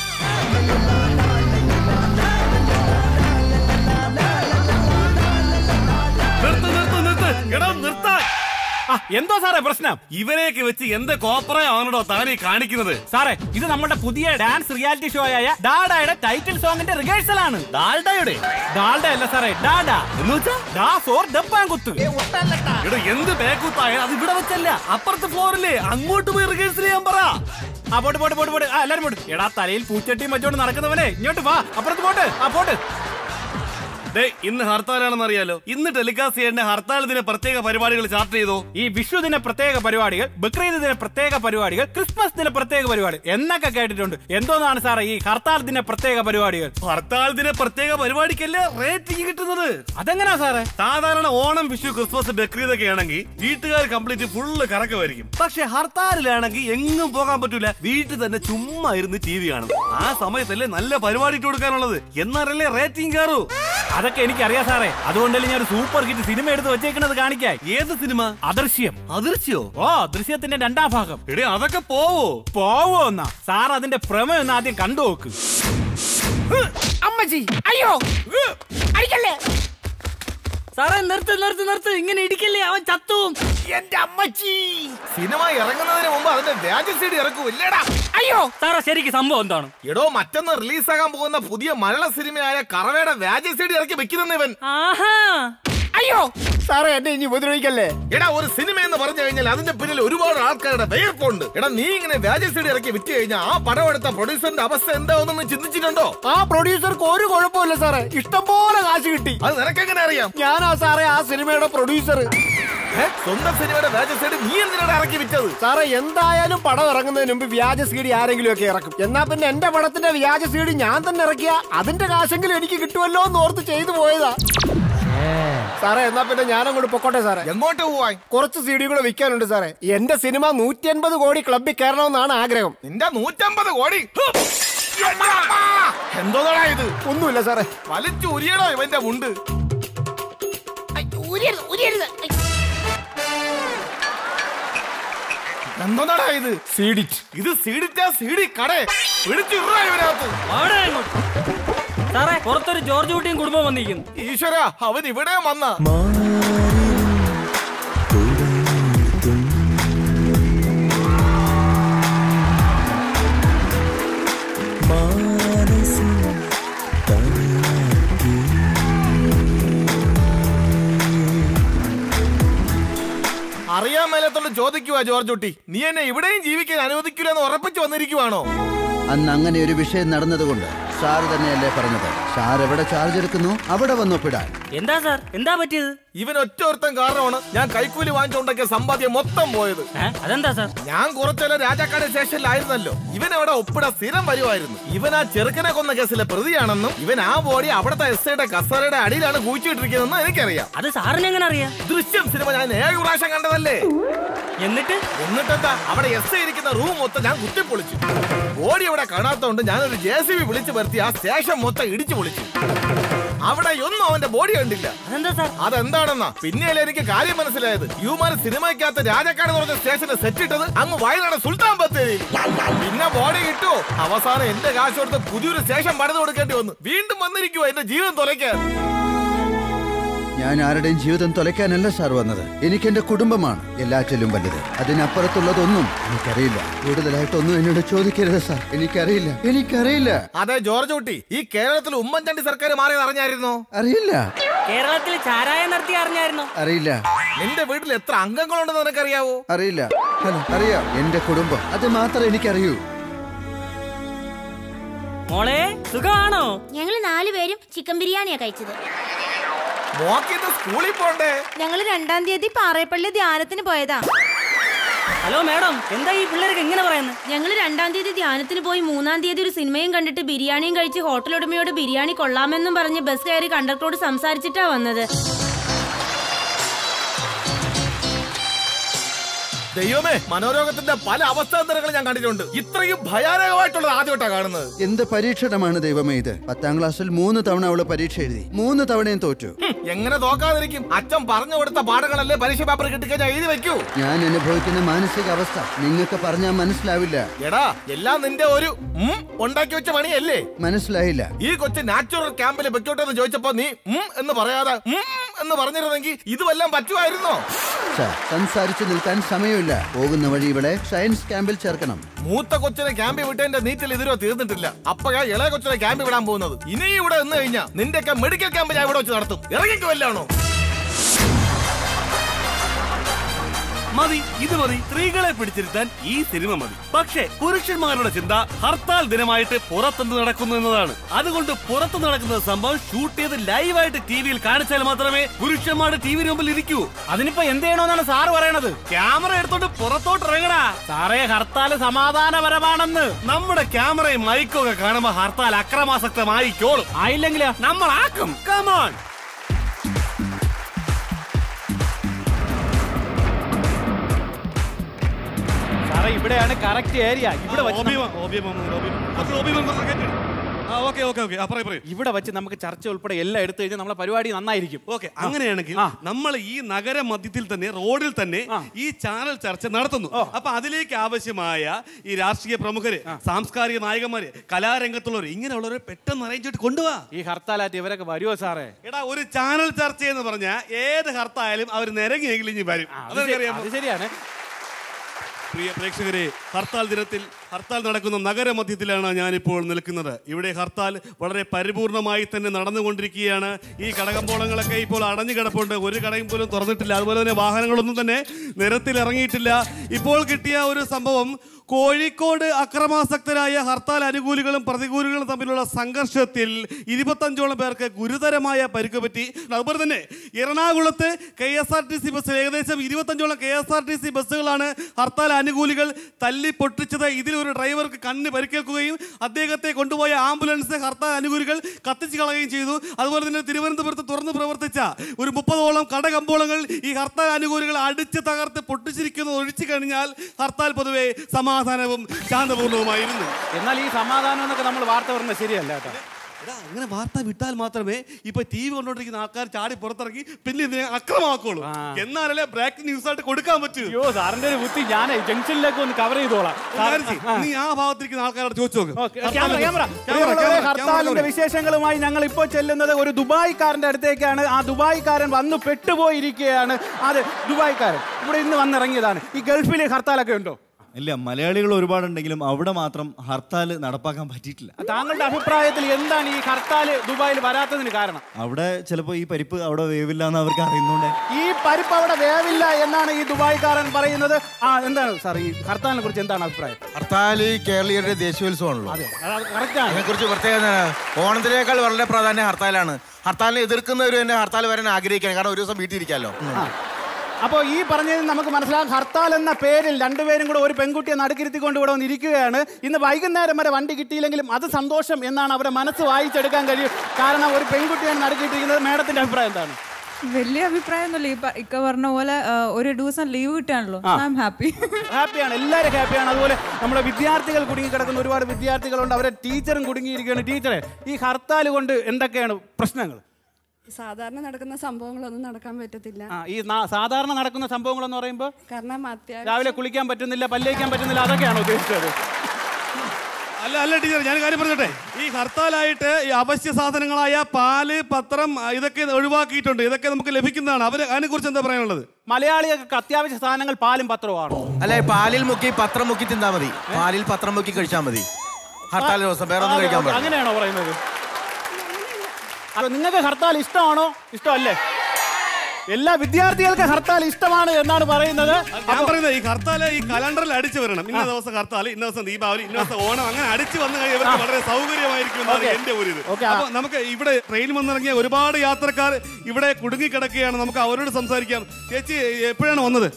നിർത്ത് നിർത്ത് നിർത്ത് എടാ നിർത്താൻ ആ, എന്തോ സാറേ പ്രശ്നം ഇവരെയൊക്കെ വെച്ച് എന്ത് കോപ്പറയാണോ താനീ കാണിക്കുന്നത് സാറേ ഇത് നമ്മുടെ പുതിയ ഡാൻസ് റിയാലിറ്റി ഷോ ആയ ഡാഡയുടെ ടൈറ്റിൽ സോങ്ങിന്റെ റിഹേഴ്സൽ ആണ് ഡാൽഡയുടെ ഡാൽഡ അല്ല സാറേ ഡാഡ എന്ന് വെച്ചാ ഡാ ഫോർ ഡപ്പാങ്കുത്ത് എടോ എന്ത് ബേക്കൂത്തായ അത് ഇവിടെ വെച്ചല്ല അപ്പുറത്തെ ഫ്ലോറില്ലേ അങ്ങോട്ട് പോയി റിഹേഴ്സൽ ചെയ്യാൻ പറ ആ പോട്ട് പോട്ട് പോട്ട് പോട്ട് ആ എല്ലാരും പോട്ട് എടാ തലയിൽ പൂച്ചട്ടിയും വെച്ചോണ്ട് നടക്കുന്നവനെ ഇങ്ങോട്ട് വാ അപ്പുറത്ത് പോട്ട് ആ പോട്ട് ദേ ഇന്ന് ഹർത്താലാണെന്ന് അറിയാലോ ഇന്ന് ടെലികാസ്റ്റ് ചെയ്യേണ്ട ഹർത്താൽ ദിന പ്രത്യേക പരിപാടികൾ ചാർട്ട് ചെയ്തോ ഈ വിഷു ദിന പ്രത്യേക പരിപാടികൾ ബക്രീദ് ദിന പ്രത്യേക പരിപാടികൾ ക്രിസ്മസ് ദിന പ്രത്യേക പരിപാടി എന്നൊക്കെ കേട്ടിട്ടുണ്ട് എന്തോന്നാണ് സാറേ ഈ ഹർത്താൽ ദിന പ്രത്യേക പരിപാടികൾ ഹർത്താൽ ദിന പ്രത്യേക പരിപാടിക്കല്ലേ റേറ്റിംഗ് കിട്ടുന്നത് അതെങ്ങനാ സാറേ സാധാരണ ഓണം വിഷു ക്രിസ്മസ് ബക്രീദ് ഒക്കെ ആണെങ്കിൽ വീട്ടുകാർ കംപ്ലീറ്റ് ഫുള്ള് കറക്കമായിരിക്കും പക്ഷെ ഹർത്താലിലാണെങ്കിൽ എങ്ങും പോകാൻ പറ്റൂല വീട്ടിൽ തന്നെ ചുമ്മാ ഇരുന്ന് ടി വി കാണും ആ സമയത്തല്ലേ നല്ല പരിപാടി ഇട്ട് കൊടുക്കാനുള്ളത് എന്നാലല്ലേ റേറ്റിംഗ് കയറൂ അതൊക്കെ എനിക്കറിയാം സാറേ അതുകൊണ്ടല്ലേ ഞാൻ ഒരു സൂപ്പർ ഹിറ്റ് സിനിമ എടുത്ത് വെച്ചേക്കുന്നത് കാണിക്കാൻ ഏത് സിനിമ അദൃശ്യം അദൃശ്യോ ഓ ദൃശ്യത്തിന്റെ രണ്ടാം ഭാഗം എടേ അതൊക്കെ പോവോ പോവോ എന്നാ സാർ അതിന്റെ പ്രമേയം ഒന്ന് ആദ്യം കണ്ടു നോക്ക് അമ്മച്ചി അയ്യോ അടിക്കല്ലേ സാറേ നിർത്ത് നിർത്ത് നിർത്ത് ഇങ്ങനെ ഇടിക്കല്ലേ അവൻ ചത്തും എന്റെ അമ്മച്ചി സിനിമ ഇറങ്ങുന്നതിന് മുമ്പ് അതിന്റെ വ്യാജ സീഡി ഇറക്കൂല്ലടാ അയ്യോ സാറേ ശരിക്ക് സംഭവം എന്താണ് എടോ മറ്റൊന്ന് റിലീസാകാൻ പോകുന്ന പുതിയ മലയാള സിനിമയായ കറവയുടെ വ്യാജ സീഡി ഇറക്കി വെക്കുന്ന ഇവൻ ആഹാ അയ്യോ സാറേ എന്നെ ഇനി ഉപദ്രവിക്കല്ലേ എടാ ഒരു സിനിമ എന്ന് പറഞ്ഞു കഴിഞ്ഞാൽ അതിന്റെ പിന്നിൽ ഒരുപാട് ആൾക്കാരുടെ വേർപ്പുണ്ട് എടാ നീ ഇങ്ങനെ വ്യാജ സീഡി ഇറക്കി വിറ്റ് കഴിഞ്ഞാൽ ആ പടം എടുത്ത പ്രൊഡ്യൂസറിന്റെ അവസ്ഥ എന്താവുന്നെന്ന് ചിന്തിച്ചിട്ടുണ്ടോ ആ പ്രൊഡ്യൂസർക്ക് ഒരു കുഴപ്പമില്ല സാറേ ഇഷ്ടംപോലെ കാശ് കിട്ടി അത് നിനക്കെങ്ങനെ അറിയാം ഞാനാ സാറേ ആ സിനിമയുടെ പ്രൊഡ്യൂസർ ഏ? സ്വന്തം സിനിമയുടെ വ്യാജ സീഡി നീ എന്തിനാണ് ഇറക്കി വിറ്റത് സാറേ എന്തായാലും പടം ഇറങ്ങുന്നതിന് മുമ്പ് വ്യാജ സീഡി ആരെങ്കിലും ഒക്കെ ഇറക്കും എന്നാ പിന്നെ എന്റെ പടത്തിന്റെ വ്യാജ സീഡി ഞാൻ തന്നെ ഇറക്കിയ അതിന്റെ കാശെങ്കിലും എനിക്ക് കിട്ടുമല്ലോ എന്ന് ഓർത്ത് ചെയ്തു പോയതാ സാറേ എന്നാ പിന്നെ ഞാനങ്ങോട്ട് പൊക്കോട്ടെ സാറേ എങ്ങോട്ട് പോവാൻ കുറച്ച് സി ഡി കൂടെ വിൽക്കാനുണ്ട് സാറേ എന്റെ സിനിമ നൂറ്റി അൻപത് കോടി ക്ലബിൽ കയറണമെന്നാണ് ആഗ്രഹം നിന്റെ നൂറ്റമ്പത് കോടി എന്തോന്നാ ഇത് ഒന്നുമില്ല സാറേ വലിച്ചു ഉരിയണോ ഇവന്റെ മുണ്ട് എന്തോന്നാടാ ഇത് സീഡിറ്റ് ഇത് സീഡിറ്റാ സീഡി കടേ പിടിച്ചു ഇവനകത്ത് അവിടെ അങ്ങോട്ട്. സാറേ പുറത്തൊരു ജോർജ് കുട്ടിയും കുടുംബം വന്നിരിക്കുന്നു ഈശ്വര അവൻ ഇവിടെ വന്ന അറിയാൻ മേലത്തോട് ചോദിക്കുവാ ജോർജ് കുട്ടി നീ എന്നെ ഇവിടെയും ജീവിക്കാൻ അനുവദിക്കില്ലെന്ന് ഉറപ്പിച്ചു വന്നിരിക്കുവാണോ അന്ന് അങ്ങനെ ഒരു വിഷയം നടന്നതുകൊണ്ട് സാർ തന്നെയല്ലേ പറഞ്ഞത് സാർ എവിടെ ചാർജ് എടുക്കുന്നു അവിടെ വന്നൊപ്പിടാൻ എന്താ സാർ എന്താ പറ്റിയത് ഇവൻ ഒറ്റ ഒരുത്തൻ കാരണമാണ് ഞാൻ കൈക്കൂലി വാങ്ങിച്ചുണ്ടാക്കിയ സമ്പാദ്യം മൊത്തം പോയത് അതെന്താ സാർ ഞാൻ കുറച്ചല്ല രാജാക്കാട് സ്റ്റേഷനിലായിരുന്നല്ലോ ഇവൻ അവിടെ ഒപ്പിട സ്ഥിരം വരുമായിരുന്നു ഇവൻ ആ ചെറുക്കനെ കൊന്ന കേസിലെ പ്രതിയാണെന്നും ഇവൻ ആ ബോഡി അവിടുത്തെ എസ് ഐയുടെ കസേരയുടെ അടിയിലാണ് കുഴിച്ചിട്ടിരിക്കുന്നതെന്ന് എനിക്കറിയാം അത് സാറിന് എങ്ങനെ അറിയാം ദൃശ്യം സിനിമ ഞാൻ ഏഴ് പ്രാവശ്യം കണ്ടതല്ലേ എന്നിട്ട് എന്നിട്ടെന്താ അവിടെ എസ് ഐ ഇരിക്കുന്ന റൂം മൊത്തം ഞാൻ കുത്തിപ്പൊളിച്ചു ബോഡി അവിടെ കാണാത്തോണ്ട് ഞാനൊരു ജെ സി ബി വിളിച്ചു വരുത്തി ആ സ്റ്റേഷൻ മൊത്തം ഇടിച്ചു പൊളിച്ചു അവിടെ ഒന്നും അവന്റെ ബോഡി കണ്ടില്ല അതെന്താ സാർ അതെന്താണെന്നാ പിന്നെയല്ലേ എനിക്ക് കാര്യം മനസ്സിലായത് യുമാർ സിനിമയ്ക്കകത്ത് രാജക്കാട് എന്ന് പറഞ്ഞ സ്റ്റേഷന് സെറ്റ് ഇട്ടത് അങ്ങ് വയനാട് സുൽത്താൻ ബത്തേരി പിന്നെ ബോഡി കിട്ടു അവസാനം എന്റെ കാശ് കൊടുത്ത് പുതിയൊരു സ്റ്റേഷൻ പണിത് കൊടുക്കേണ്ടി വന്നു വീണ്ടും വന്നിരിക്കുവോ എന്റെ ജീവൻ തുലയ്ക്കാൻ ഞാൻ ആരുടെയും ജീവിതം തുലയ്ക്കാനല്ല സാർ വന്നത് എനിക്ക് എന്റെ കുടുംബമാണ് എല്ലാറ്റിലും വലുത് അതിനപ്പുറത്തുള്ളതൊന്നും എനിക്കറിയില്ല കൂടുതലായിട്ടൊന്നും എന്നോട് ചോദിക്കരുത് സാർ എനിക്കറിയില്ല എനിക്കറിയില്ല അതെ ജോർജ് കുട്ടി ഈ കേരളത്തിൽ ഉമ്മൻചാണ്ടി സർക്കാർ മാറിയത് അറിഞ്ഞായിരുന്നോ അറിയില്ല കേരളത്തിൽ ചാരായം നടത്തി അറിഞ്ഞായിരുന്നോ അറിയില്ല നിന്റെ വീട്ടിൽ എത്ര അംഗങ്ങളുണ്ടെന്ന് നിനക്കറിയാവോ അറിയില്ല ഹലോ അറിയാം എന്റെ കുടുംബം അത് മാത്രമേ എനിക്കറിയൂ മോളെ സുഖമാണോ ഞങ്ങൾ നാലുപേരും ചിക്കൻ ബിരിയാണിയാ കഴിച്ചത് മോക്കിന്ന് സ്കൂളിൽ പോണ്ടേ ഞങ്ങൾ രണ്ടാം തീയതി പാറേപ്പള്ളി ധ്യാനത്തിന് പോയതാ ഹലോ മാഡം എന്താ ഈ പിള്ളേർക്ക് എങ്ങനെ പറയുന്നത് ഞങ്ങൾ രണ്ടാം തീയതി ധ്യാനത്തിന് പോയി മൂന്നാം തീയതി ഒരു സിനിമയും കണ്ടിട്ട് ബിരിയാണിയും കഴിച്ച് ഹോട്ടൽ ഉടമയോട് ബിരിയാണി കൊള്ളാമെന്നും പറഞ്ഞ് ബസ് കയറി കണ്ടക്ടറോട് സംസാരിച്ചിട്ടാ വന്നത് ദൈവമേ മനോരോഗത്തിന്റെ പല അവസ്ഥാന്തരങ്ങൾ ഞാൻ കണ്ടിട്ടുണ്ട് ഇത്രയും ഭയാനകമായിട്ടുള്ളത് ആദ്യമായിട്ടാണ് കാണുന്നത് എന്ത് പരീക്ഷണമാണ് ദൈവമേ ഇത് പത്താം ക്ലാസ്സിൽ മൂന്ന് തവണ അവള് പരീക്ഷ എഴുതി മൂന്ന് തവണയും തോറ്റു ഹും, എങ്ങനെ തോക്കാതിരിക്കും അച്ഛൻ പറഞ്ഞു കൊടുത്ത പാഠങ്ങളല്ലേ പരീക്ഷ പേപ്പർ കിട്ടിക്കഴിഞ്ഞാൽ എഴുതി വെക്കൂ ഞാൻ അനുഭവിക്കുന്ന മാനസിക അവസ്ഥ നിങ്ങൾക്ക് പറഞ്ഞാൽ മനസ്സിലാവില്ല എടാ എല്ലാം നിന്റെ ഒരു ഉം ഉണ്ടാക്കി വെച്ച പണിയല്ലേ മനസ്സിലായില്ല ഈ കൊച്ചു നാച്ചുറൽ ക്യാമ്പിൽ വെക്കോട്ടെ എന്ന് ചോദിച്ചപ്പോ നീ ഉം എന്ന് പറയാതെ ഉം എന്ന് പറഞ്ഞിരുന്നെങ്കിൽ ഇത് വല്ലതും പറ്റുമായിരുന്നോ സാർ സംസാരിച്ചു നിൽക്കാൻ സമയമില്ല പോകുന്ന വഴി ഇവിടെ സയൻസ് ക്യാമ്പിൽ ചേർക്കണം മൂത്ത കൊച്ചിനെ ക്യാമ്പിൽ വിട്ടതിന്റെ നീറ്റിൽ ഇതിരോ തീർന്നിട്ടില്ല അപ്പോഴാ ഇളയ കൊച്ചിനെ ക്യാമ്പിൽ വിടാൻ പോകുന്നത് ഇനിയും ഇവിടെ നിന്ന് കഴിഞ്ഞാൽ നിന്റെയൊക്കെ മെഡിക്കൽ ക്യാമ്പ് ഞാൻ ഇവിടെ വെച്ച് നടത്തും ഇറങ്ങിക്ക് വല്ലാണോ മതി ഇത് മതി സ്ത്രീകളെ പിടിച്ചിരുത്താൻ ഈ സിനിമ മതി പക്ഷേ പുരുഷന്മാരുടെ ചിന്ത ഹർത്താൽ ദിനമായിട്ട് പുറത്തുനിന്ന് നടക്കുന്നു എന്നതാണ് അതുകൊണ്ട് പുറത്ത് നടക്കുന്ന സംഭവം ഷൂട്ട് ചെയ്ത് ലൈവായിട്ട് ടി വിയിൽ കാണിച്ചാൽ മാത്രമേ പുരുഷന്മാരുടെ ടി വി മുമ്പിൽ ഇരിക്കൂ അതിനിപ്പോ എന്ത് ചെയ്യണമെന്നാണ് സാറ് പറയണത് ക്യാമറ എടുത്തോണ്ട് പുറത്തോട്ട് ഇറങ്ങടാ സാറേ ഹർത്താല് സമാധാനപരമാണെന്ന് നമ്മുടെ ക്യാമറയും മൈക്കും ഒക്കെ കാണുമ്പോ ഹർത്താൽ അക്രമാസക്തമായിക്കോളും ആയില്ലെങ്കിലോ നമ്മൾ ആക്കും കമാൺ സാറേ ഇവിടെയാണ് കറക്റ്റ് ഏരിയ ഇവിടെ വെച്ച് ഓബി നമ്മ- വാ, ഓബി വാ, ഓബി വാ. കുറച്ച് ഓബി വാ, കുറച്ച് കയറ്റി ഇട്. ആ ഓക്കെ ഓക്കെ ഓക്കെ ആ പറയൂ പറയൂ ഇവിടെ വെച്ച് നമുക്ക് ചർച്ച ഉൾപ്പെടെ എല്ലാം എടുത്തു കഴിഞ്ഞാൽ നമ്മളെ പരിപാടി നന്നായിരിക്കും ഓക്കെ അങ്ങനെയാണെങ്കിൽ നമ്മൾ ഈ നഗര മധ്യത്തിൽ തന്നെ റോഡിൽ തന്നെ ഈ ചാനൽ ചർച്ച നടത്തുന്നു അപ്പൊ അതിലേക്ക് ആവശ്യമായ ഈ രാഷ്ട്രീയ പ്രമുഖര് സാംസ്കാരിക നായകന്മാര് കലാരംഗത്തുള്ളവർ ഇങ്ങനെയുള്ളവരെ പെട്ടെന്ന് അറേഞ്ച് ചെയ്തിട്ട് കൊണ്ടുപോവാ ഈ ഹർത്താലായിട്ട് ഇവരൊക്കെ വരുമോ സാറേ എടാ ഒരു ചാനൽ ചർച്ച എന്ന് പറഞ്ഞാൽ ഏത് ഹർത്തായാലും അവർ നിരങ്ങിയെങ്കിലും ഇനി വരും അത് ശരി- അതെനിക്കറിയാമോ അത് ശരിയാണ് പ്രിയ പ്രേക്ഷകരെ ഹർത്താൽ ദിനത്തിൽ ഹർത്താൽ നടക്കുന്ന നഗരമധ്യത്തിലാണ് ഞാനിപ്പോൾ നിൽക്കുന്നത് ഇവിടെ ഹർത്താൽ വളരെ പരിപൂർണമായി തന്നെ നടന്നുകൊണ്ടിരിക്കുകയാണ് ഈ കടകമ്പോളങ്ങളൊക്കെ ഇപ്പോൾ അടഞ്ഞു കിടപ്പുണ്ട് ഒരു കടയും പോലും തുറന്നിട്ടില്ല അതുപോലെ തന്നെ വാഹനങ്ങളൊന്നും തന്നെ നിരത്തിൽ ഇറങ്ങിയിട്ടില്ല ഇപ്പോൾ കിട്ടിയ ഒരു സംഭവം കോഴിക്കോട് അക്രമാസക്തരായ ഹർത്താൽ അനുകൂലികളും പ്രതികൂലികളും തമ്മിലുള്ള സംഘർഷത്തിൽ ഇരുപത്തഞ്ചോളം പേർക്ക് ഗുരുതരമായ പരിക്ക് പറ്റി അതുപോലെ തന്നെ എറണാകുളത്ത് K S R T C bus ഏകദേശം ഇരുപത്തഞ്ചോളം K S R T C ബസ്സുകളാണ് ഹർത്താൽ അനുകൂലികൾ തല്ലി പൊട്ടിച്ചത് ഇതിൽ ഒരു ഡ്രൈവർക്ക് കണ്ണ് പരിക്കേൽക്കുകയും അദ്ദേഹത്തെ കൊണ്ടുപോയ ആംബുലൻസ് ഹർത്താൽ അനുകൂലികൾ കത്തിച്ചു കളയുകയും ചെയ്തു അതുപോലെ തന്നെ തിരുവനന്തപുരത്ത് തുറന്നു പ്രവർത്തിച്ച ഒരു മുപ്പതോളം കടകമ്പോളങ്ങൾ ഈ ഹർത്താൽ അനുകൂലികൾ അടിച്ച് തകർത്ത് പൊട്ടിച്ചിരിക്കുന്നത് ഒഴിച്ചു കഴിഞ്ഞാൽ ഹർത്താൽ പൊതുവെ സമാധാനവും ശാന്തപൂർണവുമായിരുന്നു എന്നാൽ ഈ സമാധാനം എന്നൊക്കെ നമ്മൾ വാർത്ത പറഞ്ഞത് ശരിയല്ല കേട്ടോ എടാ അങ്ങനെ വാർത്ത വിട്ടാൽ മാത്രമേ ഇപ്പൊ ടി വി കൊണ്ടോണ്ടിരിക്കുന്ന ആൾക്കാർ ചാടി പുറത്തിറങ്ങി പിന്നെ ഇതിനെ അക്രമമാക്കുള്ളൂ എന്നാലല്ലേ ബ്രേക്കിംഗ് ന്യൂസ് ആയിട്ട് കൊടുക്കാൻ പറ്റൂ അയ്യോ സാറിന്റെ ഒരു ബുദ്ധി ഞാൻ ജംഗ്ഷനിലേക്ക് ഒന്ന് കവർ ചെയ്തോളാം ഒരു കാര്യം ചെയ്യ്. നീ ആ ഭാഗത്തിരിക്കുന്ന ആൾക്കാരോട് ചോദിച്ചു നോക്ക് ക്യാമറ, ക്യാമറ. ക്യാമറ, പ്രിയമുള്ളവരെ, ക്യാമറ, ഹർത്താലിന്റെ ക്യാമറ. വിശേഷങ്ങളുമായി ഞങ്ങൾ ഇപ്പോൾ ചെല്ലുന്നത് ഒരു ദുബായിക്കാരന്റെ അടുത്തേക്കാണ് ആ ദുബായിക്കാരൻ വന്നു പെട്ടുപോയിരിക്കുകയാണ് അത് ദുബായിക്കാരൻ ഇവിടെ ഇന്ന് വന്നിറങ്ങിയതാണ് ഈ ഗൾഫിൽ ഹർത്താലൊക്കെ ഉണ്ടോ ഇല്ല മലയാളികൾ ഒരുപാടുണ്ടെങ്കിലും അവിടെ മാത്രം ഹർത്താൽ നടപ്പാക്കാൻ പറ്റിയിട്ടില്ല താങ്കളുടെ അഭിപ്രായത്തിൽ എന്താണ് ഈ ഹർത്താൽ ദുബായിൽ വരാത്തതിന് കാരണം അവിടെ ചിലപ്പോൾ ഈ പരിപ്പ് അവിടെ വേവില്ല എന്ന് അവർക്ക് അറിയുന്നുണ്ട് ഈ പരിപ്പ് അവിടെ വേവില്ല എന്നാണ് ഈ ദുബായിക്കാരൻ പറയുന്നത് ആ എന്താണ് സാർ ഈ ഹർത്താലിനെ കുറിച്ച് എന്താണ് അഭിപ്രായം ഹർത്താൽ കേരളീയരുടെ ദേശീയോത്സവമാണല്ലോ കറക്റ്റാണ് അതിനെക്കുറിച്ച് പ്രത്യേകത എന്താണ്? ഓണത്തിനേക്കാൾ വളരെ പ്രാധാന്യം ഹർത്താലാണ് ഹർത്താലിനെ എതിർക്കുന്നവർ തന്നെ ഹർത്താൽ വരാൻ ആഗ്രഹിക്കുകയാണ് കാരണം ഒരു ദിവസം വീട്ടിൽ ഇരിക്കാമല്ലോ അപ്പോൾ ഈ പറഞ്ഞതിൽ നമുക്ക് മനസ്സിലാകും ഹർത്താൽ എന്ന പേരിൽ രണ്ടുപേരും കൂടെ ഒരു പെൺകുട്ടിയെ നടുക്കിരുത്തിക്കൊണ്ട് ഇവിടെ വന്നിരിക്കുകയാണ് ഇന്ന് വൈകുന്നേരം വരെ വണ്ടി കിട്ടിയില്ലെങ്കിലും അത് സന്തോഷം എന്നാണ് അവരുടെ മനസ്സ് വായിച്ചെടുക്കാൻ കഴിയും കാരണം ഒരു പെൺകുട്ടിയാണ് നടുക്കിട്ടിരിക്കുന്നത് മേഡത്തിന്റെ അഭിപ്രായം എന്താണ് വലിയ അഭിപ്രായമൊന്നുമില്ല ഈ പ- ഇക്ക പറഞ്ഞ പോലെ ആ, ഒരു ദിവസം ലീവ് കിട്ടാണല്ലോ ആ. ഐ എം ഹാപ്പി ഹാപ്പിയാണ് എല്ലാവരും ഹാപ്പിയാണ് അതുപോലെ നമ്മുടെ വിദ്യാർത്ഥികൾ കുടുങ്ങി കിടക്കുന്ന ഒരുപാട് വിദ്യാർത്ഥികളുണ്ട് അവരെ ടീച്ചറും കുടുങ്ങിയിരിക്കുകയാണ് ടീച്ചറെ ഈ ഹർത്താൽ കൊണ്ട് എന്തൊക്കെയാണ് പ്രശ്നങ്ങൾ സാധാരണ നടക്കുന്ന സംഭവങ്ങളൊന്നും നടക്കാൻ പറ്റത്തില്ല ആ ഈ നാ- സാധാരണ നടക്കുന്ന സംഭവങ്ങൾ എന്ന് പറയുമ്പോൾ കാരണം അത്യാവശ്യം രാവിലെ കുളിക്കാൻ പറ്റുന്നില്ല പല്ലേക്കാൻ പറ്റുന്നില്ല അതൊക്കെയാണോ ഉദ്ദേശിച്ചത് അല്ല അല്ല ടീച്ചർ ഞാൻ കാര്യം പറഞ്ഞോട്ടെ ഈ ഹർത്താലായിട്ട് ഈ അവശ്യ സാധനങ്ങളായ പാല് പത്രം ആ, ഇതൊക്കെ ഒഴിവാക്കിയിട്ടുണ്ട് ഇതൊക്കെ നമുക്ക് ലഭിക്കുന്നതാണ് അവര് അതിനെ കുറിച്ച് എന്താ പറയാനുള്ളത് മലയാളികൾക്ക് അത്യാവശ്യ സാധനങ്ങൾ പാലും പത്രവുമാണ് അല്ലെ പാലിൽ മുക്കി പത്രം മുക്കി തിന്നാ മതി പാലിൽ പത്രം മുക്കി കഴിച്ചാൽ മതി ഹർത്താൽ ദിവസം വേറെ ഒന്നും കഴിക്കാൻ പാടില്ല അങ്ങനെയാണോ പറയുന്നത് അപ്പൊ നിങ്ങൾക്ക് ഹർത്താൽ ഇഷ്ടമാണോ ഇഷ്ടമല്ലേ എല്ലാ വിദ്യാർത്ഥികൾക്കും ഹർത്താൽ ഇഷ്ടമാണ് എന്നാണ് പറയുന്നത് ഞാൻ പറയുന്നത് ഈ ഹർത്താല് ഈ കലണ്ടറിൽ അടിച്ചു വരണം ഇന്ന ദിവസം ഹർത്താൽ ഇന്ന ദിവസം ദീപാവലി ഇന്ന ദിവസം ഓണം അങ്ങനെ അടിച്ചു വന്നു കഴിഞ്ഞാൽ ഇവർക്ക് വളരെ സൗകര്യമായിരിക്കും എന്നാണ് Okay. എന്റെ ഒരു ഇത് Okay, ആ. അപ്പൊ നമുക്ക് ഇവിടെ ട്രെയിനിൽ വന്നിറങ്ങിയ ഒരുപാട് യാത്രക്കാർ ഇവിടെ കുടുങ്ങിക്കിടക്കുകയാണ് നമുക്ക് അവരോട് സംസാരിക്കാം ചേച്ചി എപ്പോഴാണ് വന്നത്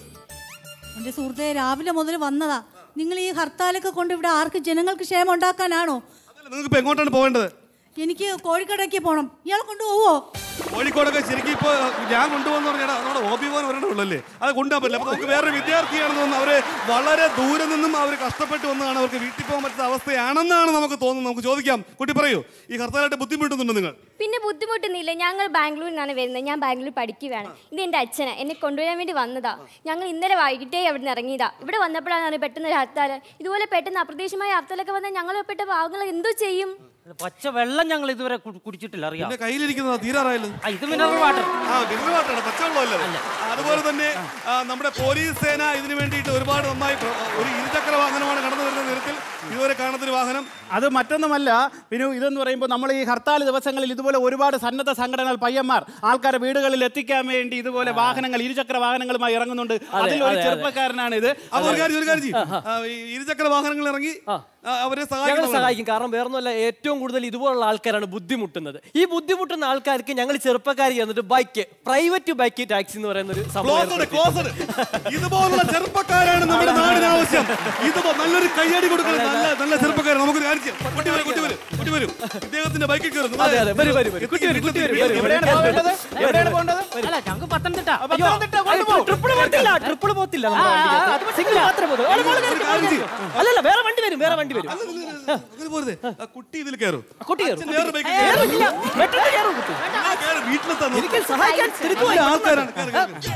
എന്റെ സുഹൃത്തെ രാവിലെ മുതൽ വന്നതാ നിങ്ങൾ ഈ ഹർത്താലൊക്കെ കൊണ്ട് ഇവിടെ ആർക്ക് ജനങ്ങൾക്ക് ക്ഷേമം ഉണ്ടാക്കാനാണോ നിങ്ങൾക്ക് ഇപ്പൊ എങ്ങോട്ടാണ് പോകേണ്ടത് എനിക്ക് കോഴിക്കടയ്ക്ക് പോണം ഇയാളെ കൊണ്ടുപോവോ കോഴിക്കോടൊക്കെ ശരിക്കും ഇപ്പൊ ഞാൻ കൊണ്ടുപോകുന്ന പറഞ്ഞാൽ നമ്മുടെ ഹോബി പോകാൻ ഒരെണ്ണമുള്ളല്ലേ അത് കൊണ്ടുപോകാൻ പറ്റില്ല അപ്പൊ നമുക്ക് വേറെ വിദ്യാർത്ഥിയാണെന്ന് തോന്നുന്നു അവര് വളരെ ദൂരെ നിന്നും അവർ കഷ്ടപ്പെട്ട് വന്നതാണ് അവർക്ക് വീട്ടിൽ പോകാൻ പറ്റുന്ന അവസ്ഥയാണെന്നാണ് നമുക്ക് തോന്നുന്നത് നമുക്ക് ചോദിക്കാം കുട്ടി പറയൂ ഈ ഹർത്താലായിട്ട് ബുദ്ധിമുട്ടുന്നുണ്ടോ നിങ്ങൾ പിന്നെ ബുദ്ധിമുട്ടൊന്നുമില്ല ഞങ്ങൾ ബാംഗ്ലൂരിൽ നിന്നാണ് വരുന്നത് ഞാൻ ബാംഗ്ലൂർ പഠിക്കുകയാണ് ഇത് എൻ്റെ അച്ഛന് എന്നെ കൊണ്ടുവരാൻ വേണ്ടി വന്നതാ ഞങ്ങൾ ഇന്നലെ വൈകിട്ടേ അവിടെ നിന്ന് ഇറങ്ങിയതാ ഇവിടെ വന്നപ്പോഴാണ് പെട്ടെന്ന് ഒരു ഹർത്താൽ ഇതുപോലെ പെട്ടെന്ന് അപ്രതീക്ഷിതമായ ഹർത്താലൊക്കെ വന്നാൽ ഞങ്ങൾ പെട്ട പാവങ്ങൾ എന്തോ ചെയ്യും പച്ച വെള്ളം ഞങ്ങൾ ഇതുവരെ കു- കുടിച്ചിട്ടില്ല അറിയാം എന്റെ കയ്യിലിരിക്കുന്നത് തീരാറായല്ലോ ആ, ഇത് മിനറൽ വാട്ടർ ആ മിനറൽ വാട്ടറാണ് പച്ചവെള്ളമല്ലേ അതുപോലെ തന്നെ ആ, നമ്മുടെ പോലീസ് സേന ഇതിനു വേണ്ടിയിട്ട് ഒരുപാട് നന്നായി പ്ര- ഒരു ഇരുചക്ര വാഹനമാണ് കടന്നു വരുന്ന നിരത്തിൽ ഇതുവരെ കാണാത്തൊരു വാഹനം അത് മറ്റൊന്നുമല്ല പിന്നെ ഇതെന്ന് പറയുമ്പോൾ നമ്മൾ ഈ ഹർത്താൽ ദിവസങ്ങളിൽ ഇതുപോലെ ഒരുപാട് സന്നദ്ധ സംഘടനകൾ പയ്യന്മാർ ആൾക്കാരെ വീടുകളിൽ എത്തിക്കാൻ വേണ്ടി ഇതുപോലെ വാഹനങ്ങൾ ഇരുചക്ര വാഹനങ്ങളുമായി ഇറങ്ങുന്നുണ്ട് അതിൽ ഒരു അതെ, അതെ. ചെറുപ്പക്കാരനാണ് ഇത് അപ്പൊ ഒരു കാര്യം ഒരു കാര്യം ചെയ്യും ആ, ഈ ഇരുചക്ര വാഹനങ്ങൾ ഇറങ്ങി ആ, അവരെ ഞങ്ങൾ സഹായിക്കണം സഹായിക്കും കാരണം വേറൊന്നുമല്ല ഏറ്റവും കൂടുതൽ ഇതുപോലുള്ള ആൾക്കാരാണ് ബുദ്ധിമുട്ടുന്നത് ഈ ബുദ്ധിമുട്ടുന്ന ആൾക്കാർക്ക് ഞങ്ങൾ ചെറുപ്പക്കാർ ചെന്നിട്ട് ബൈക്ക് പ്രൈവറ്റ് ബൈക്ക് ടാക്സി എന്ന് പറയുന്ന ഒരു സംഭവം Closed, closed. ഇതുപോലുള്ള ചെറുപ്പക്കാരാണ് നമ്മുടെ നാടിന് ആവശ്യം ഇത് നല്ലൊരു കയ്യടി കൊടുക്കണം നല്ല നല്ല ചെറുപ്പക്കാരൻ നമുക്കൊരു കാര്യം ചെയ്യാം കുട്ടി വരും കുട്ടി വരും കുട്ടി വരും ഇദ്ദേഹത്തിന്റെ ബൈക്കിൽ കയറുന്നു അതെ, അതെ, വരൂ, വരൂ, വരൂ. കുട്ടി വരൂ, കുട്ടി വരൂ, വരൂ. എവിടെയാണ് പോകേണ്ടത്? എവിടെയാണ് പോകേണ്ടത്? അല്ല ഞങ്ങൾക്ക് പത്തനംതിട്ട പത്തനംതിട്ട കൊണ്ടുപോ. ട്രിപ്പിൾ പോകത്തില്ല ട്രിപ്പിൾ പോകത്തില്ല നമ്മുടെ ആ, ആ, വണ്ടിക്ക്. സിംഗിൾ മാത്രമേ പോകുള്ളൂ. അല്ല, മോള് കയറി, മോള് കയറി. അല്ലല്ല വേറെ വണ്ടി വരും വേറെ വണ്ടി വരും അങ്ങനെ പോരുതേ ആ, കുട്ടി ഇതിൽ കയറും കുട്ടി കയറും. അച്ഛൻ വേറെ ബൈക്കിൽ ഏ, കയറും. ഇല്ല, പെട്ടെന്ന് കയറും കുട്ടി. കയറി വീട്ടിലെത്താൻ നോക്ക്. എനിക്ക് സഹായിക്കാൻ തിരിച്ചു നല്ല ആൾക്കാരാണ് കയറി, കയറി.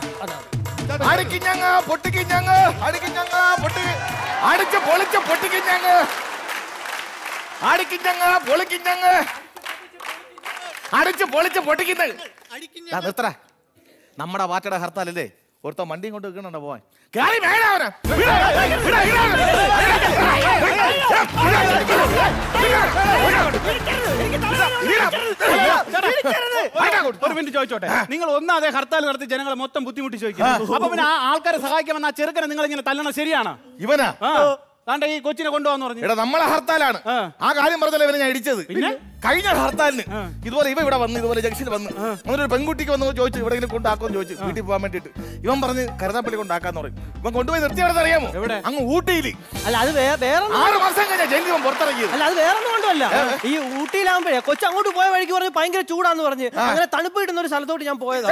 അടിക്കിഞ്ഞങ്ങ് പൊട്ടിക്കിഞ്ഞങ്ങ് അടിക്കിഞ്ഞങ്ങ് പൊട്ടി അടിച്ച് പൊളിച്ച് പൊട്ടിക്കിഞ്ഞങ്ങ് അടിക്കിഞ്ഞങ്ങ് പൊളിക്കിഞ്ഞങ്ങ് അടിച്ച് പൊളിച്ച് പൊട്ടിക്കുന്ന ദാ നിർത്തടാ നമ്മുടെ പാറ്റയുടെ ഹർത്താലല്ലേ ഒരുത്ത വണ്ടിയും കൊണ്ട് വെക്കണുണ്ടോ പോവാൻ കേറി മേലെ അവനെ. വിടാ, വിടാ, വിടാ, വിടാ. വിടാ, വിടാ, വിടാ. ഒരു മിനിറ്റ് ചോദിച്ചോട്ടെ നിങ്ങൾ ഒന്നാതെ ഹർത്താൽ നടത്തി ജനങ്ങളെ മൊത്തം ബുദ്ധിമുട്ടി ചോദിക്കും അപ്പൊ പിന്നെ ആ ആൾക്കാരെ സഹായിക്കാൻ വന്ന ആ ചെറുക്കനെ നിങ്ങൾ ഇങ്ങനെ തല്ലണം ശരിയാണോ ഇവനാ ആ താണ്ട ഈ കൊച്ചിനെ കൊണ്ടുപോകാന്ന് പറഞ്ഞു എടാ നമ്മളെ ഹർത്താലാണ് ആ കാര്യം പറഞ്ഞല്ലേ ഇവനെ ഞാൻ ഇടിച്ചത് കഴിഞ്ഞ ഹർത്താലിന് ഇതുപോലെ ഇവ ഇവിടെ വന്ന് ഇതുപോലെ ജംഗ്ഷനിൽ വന്ന് അവനൊരു പെൺകുട്ടിക്ക് വന്ന് ചോദിച്ചു ഇവിടെ ഇങ്ങനെ കൊണ്ടാക്കുമെന്ന് ചോദിച്ചു വീട്ടിൽ പോകാൻ വേണ്ടിയിട്ട് ഇവൻ പറഞ്ഞ് കരുതാപ്പള്ളി കൊണ്ടാക്കാന്ന് പറയും ഇവൻ കൊണ്ടുപോയി നിർത്തി എവിടെ അറിയാമോ എവിടെ അങ്ങ് ഊട്ടിയിൽ അല്ല അത് വേ- വേറെ ഒന്നും- ആറ് മാസം കഴിഞ്ഞ ജയിലിൽ ഇവൻ പുറത്തിറങ്ങിയത് അല്ല അത് വേറെ ഒന്നും കൊണ്ടല്ല ഈ ഊട്ടിയിലാകുമ്പോഴേ കൊച്ചു അങ്ങോട്ട് പോയ വഴിക്ക് പറഞ്ഞ് ഭയങ്കര ചൂടാന്ന് പറഞ്ഞ് അങ്ങനെ തണുപ്പ് കിട്ടുന്ന ഒരു സ്ഥലത്തോട്ട് ഞാൻ പോയതാ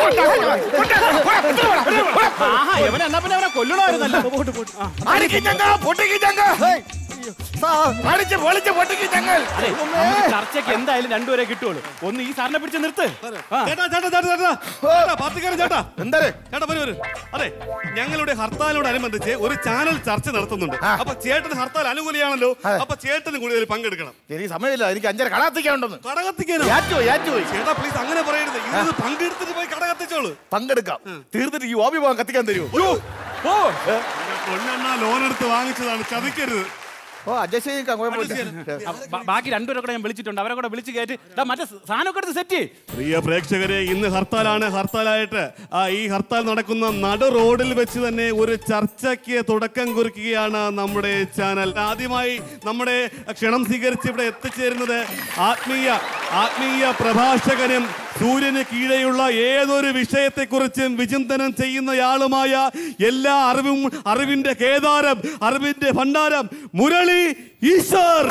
ആഹാ ഇവനെ എന്നാ പിന്നെ അവനെ കൊല്ലണമായിരുന്നല്ലോ അടിക്ക് ഞങ്ങൾ പൊട്ടിക്ക് ഞങ്ങൾ അടിച്ച് പൊളിച്ച് പൊട്ടിക്ക് ഞങ്ങൾ അതെ നമുക്ക് ചർച്ചയ്ക്ക് എന്തായാലും രണ്ടുപേരെ കിട്ടുള്ളൂ ഒന്ന് ഈ സാറിനെ പിടിച്ച് നിർത്ത് ആ. ചേട്ടാ ചേട്ടാ ചേട്ടാ ചേട്ടാ ചേട്ടാ പാർട്ടിക്കാരൻ ചേട്ടാ എന്താ ചേട്ടാ വരൂ വരൂ അതെ ഞങ്ങളുടെ ഹർത്താലിനോടനുബന്ധിച്ച് ഒരു ചാനൽ ചർച്ച നടത്തുന്നുണ്ട് അപ്പൊ ചേട്ടന് ഹർത്താൽ അനുകൂലിയാണല്ലോ അപ്പൊ ചേട്ടനും കൂടി ഇതിൽ പങ്കെടുക്കണം എനിക്ക് സമയമില്ല എനിക്ക് അഞ്ചര കട കത്തിക്കാനുണ്ടെന്ന് കടകത്തിക്കാനോ ഏറ്റുപോയി, ഏറ്റുപോയി. ചേട്ടാ പ്ലീസ് അങ്ങനെ പറയരുത് ഇത് പങ്കെടുത്തിട്ട് പോയി കടകത്തിച്ചോളൂ പങ്കെടുക്കാം തീർത്തിട്ട് ഈ ഓബി പോകാൻ കത്തിക്കാൻ തരുമോ ഓ പൊന്നെണ്ണ ലോൺ എടുത്ത് വാങ്ങിച്ചതാണ് ചതിക്കരുത് ഓ അഡ്ജസ്റ്റ് ചെയ്യിക്കാം ആ, ബ- ബാക്കി രണ്ടുപേരെ കൂടെ ഞാൻ വിളിച്ചിട്ടുണ്ട് അവരെ കൂടെ വിളിച്ച് കയറ്റി ദാ മറ്റേ സാധനമൊക്കെ എടുത്ത് സെറ്റ് ചെയ്യ് പ്രിയ പ്രേക്ഷകരെ ഇന്ന് ഹർത്താലാണ് ഹർത്താലായിട്ട് ആ ഈ ഹർത്താൽ നടക്കുന്ന നട റോഡിൽ വെച്ച് തന്നെ ഒരു ചർച്ചയ്ക്ക് തുടക്കം കുറിക്കുകയാണ് നമ്മുടെ ചാനൽ ആദ്യമായി നമ്മുടെ ക്ഷണം സ്വീകരിച്ച് ഇവിടെ എത്തിച്ചേരുന്നത് ആത്മീയ ആത്മീയ പ്രഭാഷകനും സൂര്യന് കീഴെയുള്ള ഏതൊരു വിഷയത്തെക്കുറിച്ചും വിചിന്തനം ചെയ്യുന്നയാളുമായ എല്ലാ അറിവും അറിവിന്റെ കേദാരം അറിവിന്റെ ഭണ്ഡാരം മുരളി ഈശ്വർ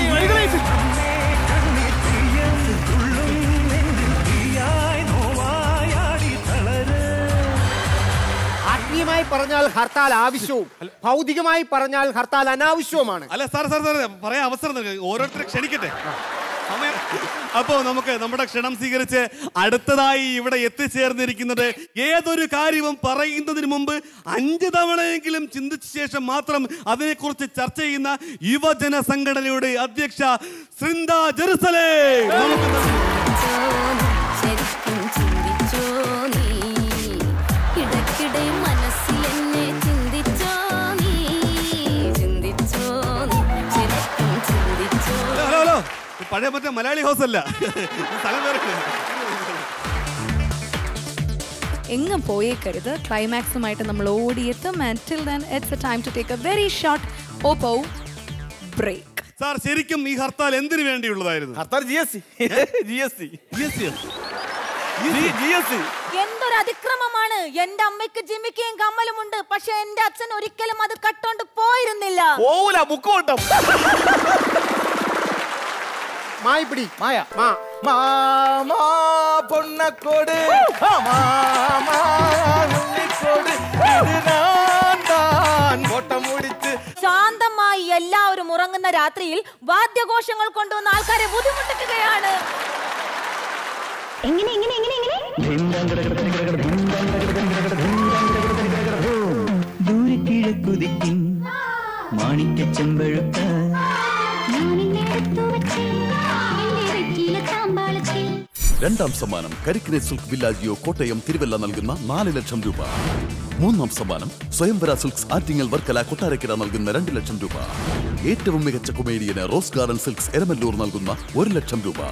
ആത്മീയമായി പറഞ്ഞാൽ ഹർത്താൽ ആവശ്യവും ഭൗതികമായി പറഞ്ഞാൽ ഹർത്താൽ അനാവശ്യവുമാണ് അല്ല സാർ സാർ സാർ പറയാൻ അവസരം നൽകുക. ഓരോരുത്തരെ ക്ഷണിക്കട്ടെ സമയം അപ്പോ നമുക്ക് നമ്മുടെ ക്ഷണം സ്വീകരിച്ച് അടുത്തതായി ഇവിടെ എത്തിച്ചേർന്നിരിക്കുന്നത് ഏതൊരു കാര്യവും പറയുന്നതിന് മുമ്പ് അഞ്ച് തവണയെങ്കിലും ചിന്തിച്ച ശേഷം മാത്രം അതിനെക്കുറിച്ച് ചർച്ച ചെയ്യുന്ന യുവജന സംഘടനയുടെ അധ്യക്ഷ സൃന്ദ ജെറുസലേ ശരിക്കും ചിന്തിച്ചോ നീ ഇടയ്ക്കിടെ മനസ്സിൽ എന്നെ ചിന്തിച്ചോ നീ ചിന്തിച്ചോ നീ ശരിക്കും ചിന്തിച്ചോ ഹലോ ഹലോ ഹലോ പഴയ മറ്റേ മലയാളി ഹൗസ് അല്ല സ്ഥലം വേറെ എങ്ങും പോയേക്കരുത് ക്ലൈമാക്സുമായിട്ട് നമ്മൾ ഓടിയെത്തും and till then it's a time to take a very short Oppo break sir ശരിക്കും ഈ ഹർത്താൽ എന്തിനു വേണ്ടിയുള്ളതായിരുന്നു hartal G S C G S C G S C G S C എന്തൊരു അതിക്രമമാണ് എന്റെ അമ്മയ്ക്ക് ജിമിക്കയും കമ്മലുമുണ്ട് പക്ഷെ എന്റെ അച്ഛൻ ഒരിക്കലും അത് കട്ടോണ്ട് പോയിരുന്നില്ല പോവൂല മുക്കോട്ടം മായിപ്പിടി മായ മാമാ പൊന്നക്കോട് മാമാ ഉണ്ണിക്കോട് ഇത് ഞാൻ താൻ കോട്ടം മുടിച്ച് ശാന്തമായി എല്ലാവരും ഉറങ്ങുന്ന രാത്രിയിൽ വാദ്യഘോഷങ്ങൾ കൊണ്ടുവന്ന ആൾക്കാരെ ബുദ്ധിമുട്ടിക്കുകയാണ് എങ്ങനെ എങ്ങനെ എങ്ങനെ എങ്ങനെ ദൂരെ കിഴക്കുതിക്കും മാണിക്ക ചെമ്പഴുക്ക രണ്ടാം സമ്മാനം കരിക്കിനെ സിൽക്ക് വില്ലാജിയോ കോട്ടയം തിരുവല്ല നൽകുന്ന നാല് ലക്ഷം രൂപ മൂന്നാം സമ്മാനം സ്വയംവര സിൽക്സ് ആറ്റിങ്ങൽ വർക്കല കൊട്ടാരക്കര നൽകുന്ന രണ്ട് ലക്ഷം രൂപ ഏറ്റവും മികച്ച കൊമേഡിയന് റോസ് ഗാർഡൻ സിൽക്സ് എരമല്ലൂർ നൽകുന്ന ഒരു ലക്ഷം രൂപ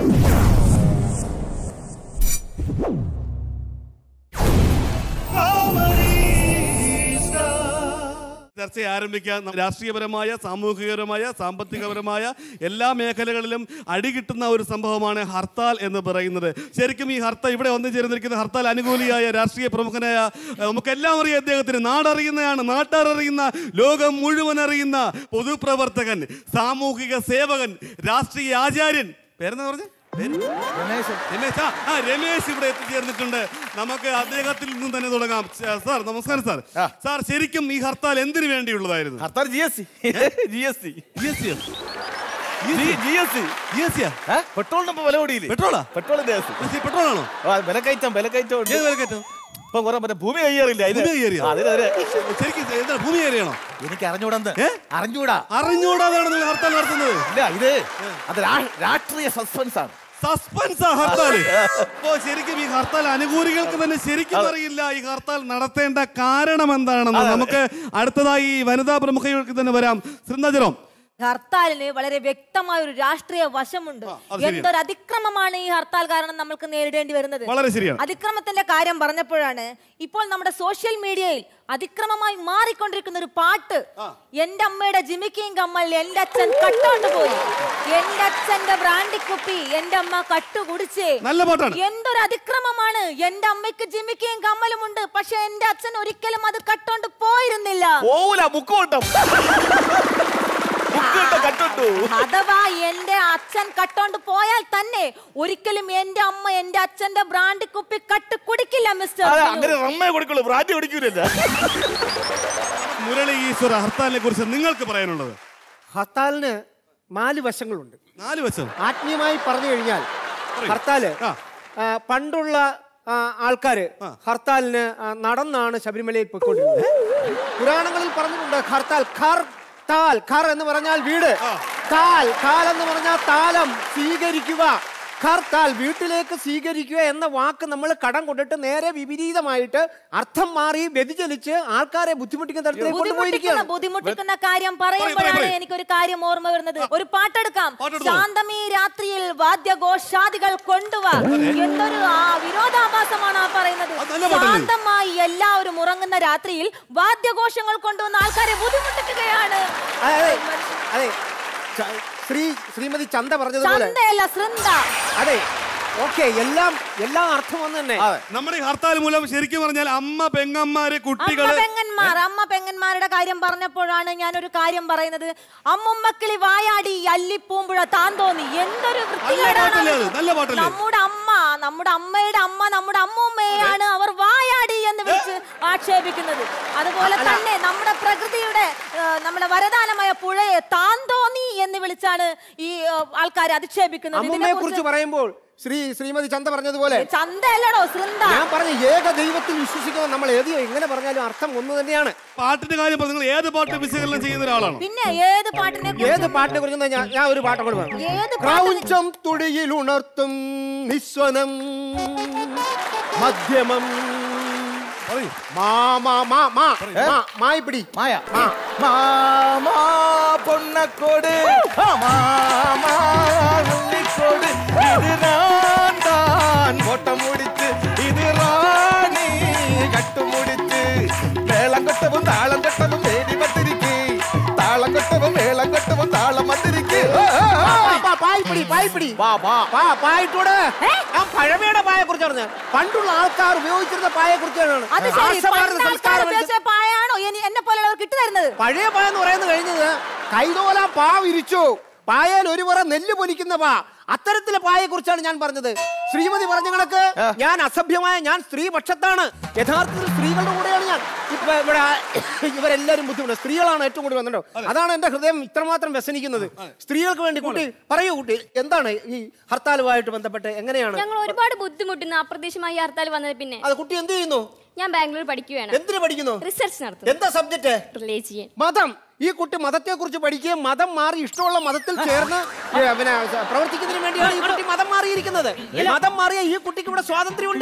ചർച്ച ആരംഭിക്കാൻ രാഷ്ട്രീയപരമായ സാമൂഹികപരമായ സാമ്പത്തികപരമായ എല്ലാ മേഖലകളിലും അടികിട്ടുന്ന ഒരു സംഭവമാണ് ഹർത്താൽ എന്ന് പറയുന്നത് ശരിക്കും ഈ ഹർത്താൽ ഇവിടെ വന്നു ചേർന്നിരിക്കുന്ന ഹർത്താൽ അനുകൂലിയായ രാഷ്ട്രീയ പ്രമുഖനായ ഏഹ്, നമുക്കെല്ലാം അറിയാം അദ്ദേഹത്തിന് നാടറിയുന്നതാണ് നാട്ടാർ അറിയുന്ന ലോകം മുഴുവൻ അറിയുന്ന പൊതുപ്രവർത്തകൻ സാമൂഹിക സേവകൻ രാഷ്ട്രീയ ആചാര്യൻ പേരെന്താ പറഞ്ഞ രമേശ് ആ, ആ രമേശ് ഇവിടെ എത്തിച്ചേർന്നിട്ടുണ്ട് നമുക്ക് അദ്ദേഹത്തിൽ നിന്ന് തന്നെ തുടങ്ങാം ച- സാർ നമസ്കാരം സാർ സാർ ശരിക്കും ഈ ഹർത്താൽ എന്തിനു വേണ്ടിയുള്ളതായിരുന്നു hartal G S C G S C G S C G S C G S സിയാ പെട്രോളിന് ഇപ്പൊ വില കൂടിയില്ലേ പെട്രോളാ പെട്രോളിന്റെ പെട്രോളാണോ വിലക്കയറ്റം വിലക്കയറ്റം ഉണ്ട്. ഏത് വിലക്കയറ്റം ഇപ്പൊ കുറെ മറ്റേ ഭൂമി കയ്യേറില്ല അതിന്. ഭൂമി കയ്യേറിയോ? ആ, അതിനെതിരെ. ശരിക്കും എന്താ ഭൂമി കയറിയാണോ എനിക്ക് അറിഞ്ഞൂടാന്ന് അറിഞ്ഞൂടാ അറിഞ്ഞൂടാതാണ് നിങ്ങൾ ഹർത്താൽ നടത്തുന്നത് ഇല്ല ഇത് അത് രാ- രാഷ്ട്രീയ സസ്പെൻസ് ആണ് സസ്പെൻസ് ഹർത്താൽ അപ്പോ ശരിക്കും ഈ ഹർത്താൽ അനുകൂലികൾക്ക് തന്നെ ശരിക്കും അറിയില്ല ഈ ഹർത്താൽ നടത്തേണ്ട കാരണം എന്താണെന്ന് നമുക്ക് അടുത്തതായി ഈ വനിതാ പ്രമുഖർക്ക് തന്നെ വരാം ശൃംദാചരം ഹർത്താലിന് വളരെ വ്യക്തമായ ഒരു രാഷ്ട്രീയ വശമുണ്ട് അത് ശരിയാണ്. എന്തൊരു അതിക്രമമാണ് ഈ ഹർത്താൽ കാരണം നമ്മൾക്ക് നേരിടേണ്ടി വരുന്നത് വളരെ ശരിയാണ്. അതിക്രമത്തിന്റെ കാര്യം പറഞ്ഞപ്പോഴാണ് ഇപ്പോൾ നമ്മുടെ സോഷ്യൽ മീഡിയയിൽ അതിക്രമമായി മാറിക്കൊണ്ടിരിക്കുന്ന ഒരു പാട്ട് എന്റെ അമ്മയുടെ ജിമിക്കിയും കമ്മൽ എന്റെ അച്ഛൻ കട്ടോണ്ട് പോയി എന്റെ അച്ഛന്റെ ബ്രാൻഡി കുപ്പി എന്റെ അമ്മ കട്ടു കുടിച്ചേ നല്ല പാട്ടാണ്. എന്തൊരു അതിക്രമമാണ് എന്റെ അമ്മയ്ക്ക് ജിമിക്കിയും കമ്മലും ഉണ്ട് പക്ഷെ എന്റെ അച്ഛൻ ഒരിക്കലും അത് കട്ടോണ്ട് പോയിരുന്നില്ല പോവൂല മുക്കോട്ടം അഥവാ എന്റെ അച്ഛൻ കട്ടോണ്ട് പോയാൽ തന്നെ ഒരിക്കലും എന്റെ അമ്മ എന്റെ അച്ഛന്റെ ബ്രാൻഡി കുപ്പി കട്ട് കുടിക്കില്ല മിസ്റ്റർ അതെ, ബിനു. അങ്ങനെ റമ്മയെ കൊടുക്കുള്ളൂ ബ്രാൻഡ് കുടിക്കൂലല്ല മുരളി ഈശ്വര ഹർത്താലിനെ കുറിച്ച് നിങ്ങൾക്ക് പറയാനുള്ളത് ഹർത്താലിന് നാല് വശങ്ങളുണ്ട് നാല് വശം ആത്മീയമായി പറഞ്ഞു കഴിഞ്ഞാൽ ഹർത്താല് ആ, പണ്ടുള്ള ആ, ആൾക്കാര് ഹർത്താലിന് ആ, നടന്നാണ് ശബരിമലയിൽ പോയിക്കൊണ്ടിരുന്നത് പുരാണങ്ങളിൽ പറഞ്ഞിട്ടുണ്ട് ഹർത്താൽ ഖർ താൽ ഖർ എന്ന് പറഞ്ഞാൽ വീട് താൽ താൽ എന്ന് പറഞ്ഞാൽ താലം സ്വീകരിക്കുക ഹർത്താൽ വീട്ടിലേക്ക് സ്വീകരിക്കുക എന്ന വാക്ക് നമ്മൾ കടം കൊണ്ടിട്ട് നേരെ വിപരീതമായിട്ട് അർത്ഥം മാറി വ്യതിചലിച്ച് ആൾക്കാരെ ബുദ്ധിമുട്ടിക്കുന്ന തരത്തിലേക്ക് ബുദ്ധിമുട്ടിക്കുന്ന കൊണ്ടുപോയിരിക്കുകയാണ് ബുദ്ധിമുട്ടിക്കുന്ന കാര്യം പറയുമ്പോഴാണ് എനിക്കൊരു കാര്യം ഓർമ്മ വരുന്നത് ഒരു പാട്ടെടുക്കാം ശാന്തമീ രാത്രിയിൽ വാദ്യഘോഷാദികൾ കൊണ്ടുവാ എന്തൊരു ആ വിരോധാഭാസമാണ് ആ പറയുന്നത് ശാന്തമായി എല്ലാവരും ഉറങ്ങുന്ന രാത്രിയിൽ വാദ്യഘോഷങ്ങൾ കൊണ്ടുവന്ന ആൾക്കാരെ ബുദ്ധിമുട്ടിക്കുകയാണ് അതെ അതെ ച- ശ്രീ ശ്രീമതി ചന്ത പറഞ്ഞതുപോലെ ചന്തയല്ല ശൃന്ദ അതെ ഓക്കെ എല്ലാം എല്ലാം അർത്ഥം ഒന്ന് തന്നെ നമ്മുടെ ഈ ഹർത്താൽ മൂലം ശരിക്കും പറഞ്ഞാൽ അമ്മ പെങ്ങന്മാര് അമ്മ കുട്ടികള് പെങ്ങന്മാർ അമ്മ പെങ്ങന്മാരുടെ കാര്യം പറഞ്ഞപ്പോഴാണ് ഞാൻ ഒരു കാര്യം പറയുന്നത് അമ്മുമ്മക്കിളി വായാടി അല്ലിപ്പൂമ്പുഴ താൻ തോന്നി എന്തൊരു വൃത്തികേടാണ് പാട്ടല്ലേ അത്? അത്. നല്ല പാട്ടല്ലേ? നമ്മുടെ അമ്മ നമ്മുടെ അമ്മയുടെ അമ്മ നമ്മുടെ അമ്മൂമ്മയാണ് അവർ വായാടി എന്ന് വിളിച്ച് ആക്ഷേപിക്കുന്നത് അതുപോലെ തന്നെ നമ്മുടെ പ്രകൃതിയുടെ ആ, നമ്മുടെ വരദാനമായ പുഴയെ താൻ തോന്നി എന്ന് വിളിച്ചാണ് ഈ ആൾക്കാർ അധിക്ഷേപിക്കുന്നത് അമ്മുമ്മയെ ഇതിനെക്കുറിച്ച് കുറിച്ച് പറയുമ്പോൾ ശ്രീ ശ്രീമതി ചന്ത പറഞ്ഞതുപോലെ ചന്തയല്ലടോ ശൃന്ദ ഞാൻ പറഞ്ഞ ഏക ദൈവത്തിൽ വിശ്വസിക്കുന്ന നമ്മൾ ഏത് എങ്ങനെ പറഞ്ഞാലും അർത്ഥം ഒന്ന് തന്നെയാണ് പാട്ടിന്റെ കാര്യം പറഞ്ഞ് നിങ്ങൾ ഏത് പാട്ട് വിശകലനം ചെയ്യുന്ന ഒരാളാണ് പിന്നെ ഏത് പാട്ടിനെ ഏത് പാട്ടിനെ കുറിച്ച് ഞാൻ ഞാൻ ഒരു പാട്ട് കൂടെ പറയാം ഏത് ക്രൗഞ്ചം തുടിയിൽ ഉണർത്തും നിസ്വനം മധ്യമം മാ മാ മാ മാ മാ മായി പിടി മായ മാമാ പൊന്നക്കോട് മാമാ ഉണ്ണിക്കോട് ഇത് ഞാൻ താൻ കോട്ടം മുടിച്ച് ഇത് റാണി കട്ടുമുടിച്ച് മേളം കൊട്ടവും താളം കൊട്ടവും വേദി പത്തിരിക്ക് താളം കൊട്ടവും മേളം കൊട്ടവും താളം മത്തിരിക്ക് പായ്പിടി പായ്പിടി പായിട്ടൂടെ ആ പഴമയുടെ പായെ കുറിച്ച് പറഞ്ഞ പണ്ടുള്ള ആൾക്കാർ ഉപയോഗിച്ചിരുന്ന പായെ കുറിച്ചാണ് അത് ശരി പണ്ട് ആൾക്കാർ ഉപയോഗിച്ച പായാണോ ഇനി എന്നെ പോലെയുള്ളവർ കിട്ടുതരുന്നത് പഴയ പായ എന്ന് പറയുന്നത് കഴിഞ്ഞത് കൈതോല പാ വിരിച്ചു പായൽ ഒരു പുറ നെല്ല് പൊലിക്കുന്ന പാ അത്തരത്തിലെ പായെ കുറിച്ചാണ് ഞാൻ പറഞ്ഞത് ശ്രീമതി പറഞ്ഞ കണക്ക് ഞാൻ അസഭ്യമായ ഞാൻ സ്ത്രീ പക്ഷത്താണ് യഥാർത്ഥത്തിൽ സ്ത്രീകളുടെ കൂടെയാണ് ഞാൻ ഇപ്പൊ ഇവിടെ ഇവരെല്ലാരും ബുദ്ധിമുട്ട് സ്ത്രീകളാണ് ഏറ്റവും കൂടുതൽ വന്നിട്ടോ അതാണ് എന്റെ ഹൃദയം ഇത്രമാത്രം വ്യസനിക്കുന്നത് സ്ത്രീകൾക്ക് വേണ്ടി കുട്ടി പറയൂ കുട്ടി എന്താണ് ഈ ഹർത്താലുമായിട്ട് ബന്ധപ്പെട്ട് എങ്ങനെയാണ് ഞങ്ങൾ ഒരുപാട് ബുദ്ധിമുട്ടുന്നു അപ്രതീക്ഷിതമായി ഈ ഹർത്താൽ വന്നത് പിന്നെ അത് കുട്ടി എന്ത് ചെയ്യുന്നു ഞാൻ ബാംഗ്ലൂർ പഠിക്കുകയാണ് എന്തിനു പഠിക്കുന്നു റിസർച്ച് നടത്തുന്നു എന്താ സബ്ജക്റ്റ് റിലേജിയൻ മതം ഈ കുട്ടി മതത്തെ കുറിച്ച് പഠിക്കുകയും മതം മാറി ഇഷ്ടമുള്ള മതത്തിൽ ചേർന്ന് ഏ, പിന്നെ സ- പ്രവർത്തിക്കുന്നതിന് വേണ്ടിയാണ് ഈ കുട്ടി മതം മാറിയിരിക്കുന്നത് മതം മാറിയ ഈ കുട്ടിക്ക് ഇവിടെ സ്വാതന്ത്ര്യമുണ്ട്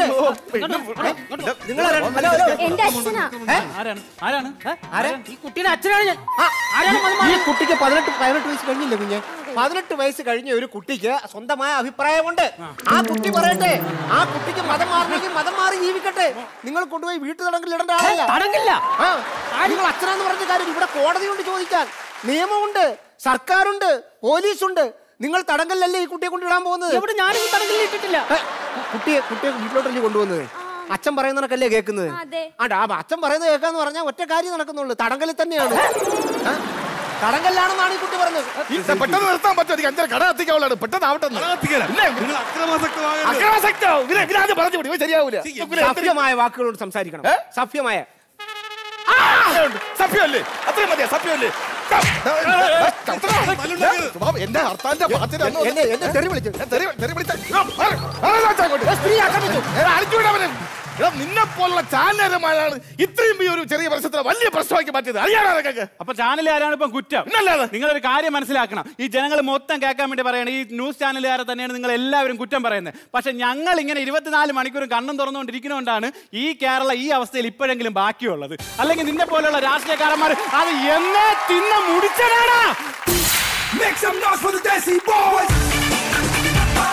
നിങ്ങൾ ഹലോ ഹലോ എന്റെ അച്ഛനാ ആരാണ് ആരാണ് ആരാ? ഈ കുട്ടിയുടെ അച്ഛനാണ് ഞാൻ ആ, ഈ കുട്ടിക്ക് പതിനെട്ട് പതിനെട്ട് വയസ്സ് കഴിഞ്ഞില്ല കുഞ്ഞ് പതിനെട്ട് വയസ്സ് കഴിഞ്ഞ ഒരു കുട്ടിക്ക് സ്വന്തമായ അഭിപ്രായമുണ്ട് ആ കുട്ടി പറയട്ടെ ആ കുട്ടിക്ക് മതം മാറണമെങ്കിൽ മതം മാറി ജീവിക്കട്ടെ നിങ്ങൾ കൊണ്ടുപോയി വീട്ടു തടങ്കിൽ ഇടേണ്ട ആളല്ല തടങ്കില്ല. ആ നിങ്ങൾ അച്ഛനാന്ന് പറഞ്ഞ കാര്യം ഇവിടെ കോടതിയുണ്ട് ചോദിക്കാൻ നിയമമുണ്ട് സർക്കാരുണ്ട് പോലീസുണ്ട് നിങ്ങൾ തടങ്കലിലല്ലേ ഈ കുട്ടിയെ കൊണ്ടിടാൻ പോകുന്നത് എവിടെ ഞാനും തടങ്കലിൽ ഇട്ടിട്ടില്ല ഏ, കുട്ടിയെ കുട്ടിയെ വീട്ടിലോട്ടല്ലേ കൊണ്ടുവന്നത് അച്ഛൻ പറയുന്നതൊക്കെയല്ലേ കേൾക്കുന്നത് അതെ ആണ്ട് ആ അച്ഛൻ പറയുന്നത് കേൾക്കാന്ന് പറഞ്ഞാൽ ഒറ്റ കാര്യം നടക്കുന്നുള്ളൂ തടങ്കലിൽ തന്നെയാണ് ആ? തടങ്കലിലാണെന്നാണ് ഈ കുട്ടി പറഞ്ഞത് ഇത് പെട്ടെന്ന് നിർത്താൻ പറ്റുമോ എനിക്ക് അഞ്ചര കട കത്തിക്കാവുള്ളതാണ് പെട്ടെന്ന് ആവട്ടെ നിങ്ങൾ അക്രമാസക്തമായ അക്രമാസക്തോ ഇവരെ ഇവരാദ്യം പറഞ്ഞു വിടും ശരിയാവൂല സഭ്യമായ വാക്കുകളോട് സംസാരിക്കണം സഭ്യമായ സഭ്യമല്ലേ അത്രയും മതിയാ സഭ്യമല്ലേ എന്റെ ഹർത്താലിന്റെ പാത്തിന് അന്ന് എന്നെ എന്നെ തെറി വിളിച്ചു തെറി തെറി വിളിച്ച സ്ത്രീ ആക്രമിച്ചു അടിച്ചുവിടവനും നിന്നെ പോലുള്ള ചാനലമാരാണ് ഇത്രയും ഈ ഒരു ചെറിയ പ്രശ്നത്തിന് വലിയ പ്രശ്നമാക്കി മാറ്റിയത് അറിയാണോ നിങ്ങൾക്ക് അപ്പൊ ചാനലുകാരാണ് ഇപ്പം കുറ്റം നിങ്ങളൊരു കാര്യം മനസ്സിലാക്കണം ഈ ജനങ്ങൾ മൊത്തം കേൾക്കാൻ വേണ്ടി പറയണം ഈ ന്യൂസ് ചാനലുകാരെ തന്നെയാണ് നിങ്ങൾ എല്ലാവരും കുറ്റം പറയുന്നത് പക്ഷെ ഞങ്ങൾ ഇങ്ങനെ ഇരുപത്തിനാല് മണിക്കൂറും കണ്ണും തുറന്നുകൊണ്ടിരിക്കുന്നതുകൊണ്ടാണ് ഈ കേരള ഈ അവസ്ഥയിൽ ഇപ്പോഴെങ്കിലും ബാക്കിയുള്ളത് അല്ലെങ്കിൽ നിന്നെ പോലെയുള്ള രാഷ്ട്രീയക്കാരന്മാർ അത് എന്നേ തിന്ന മുടിച്ചനാടാ Make some noise for the Desi Boys!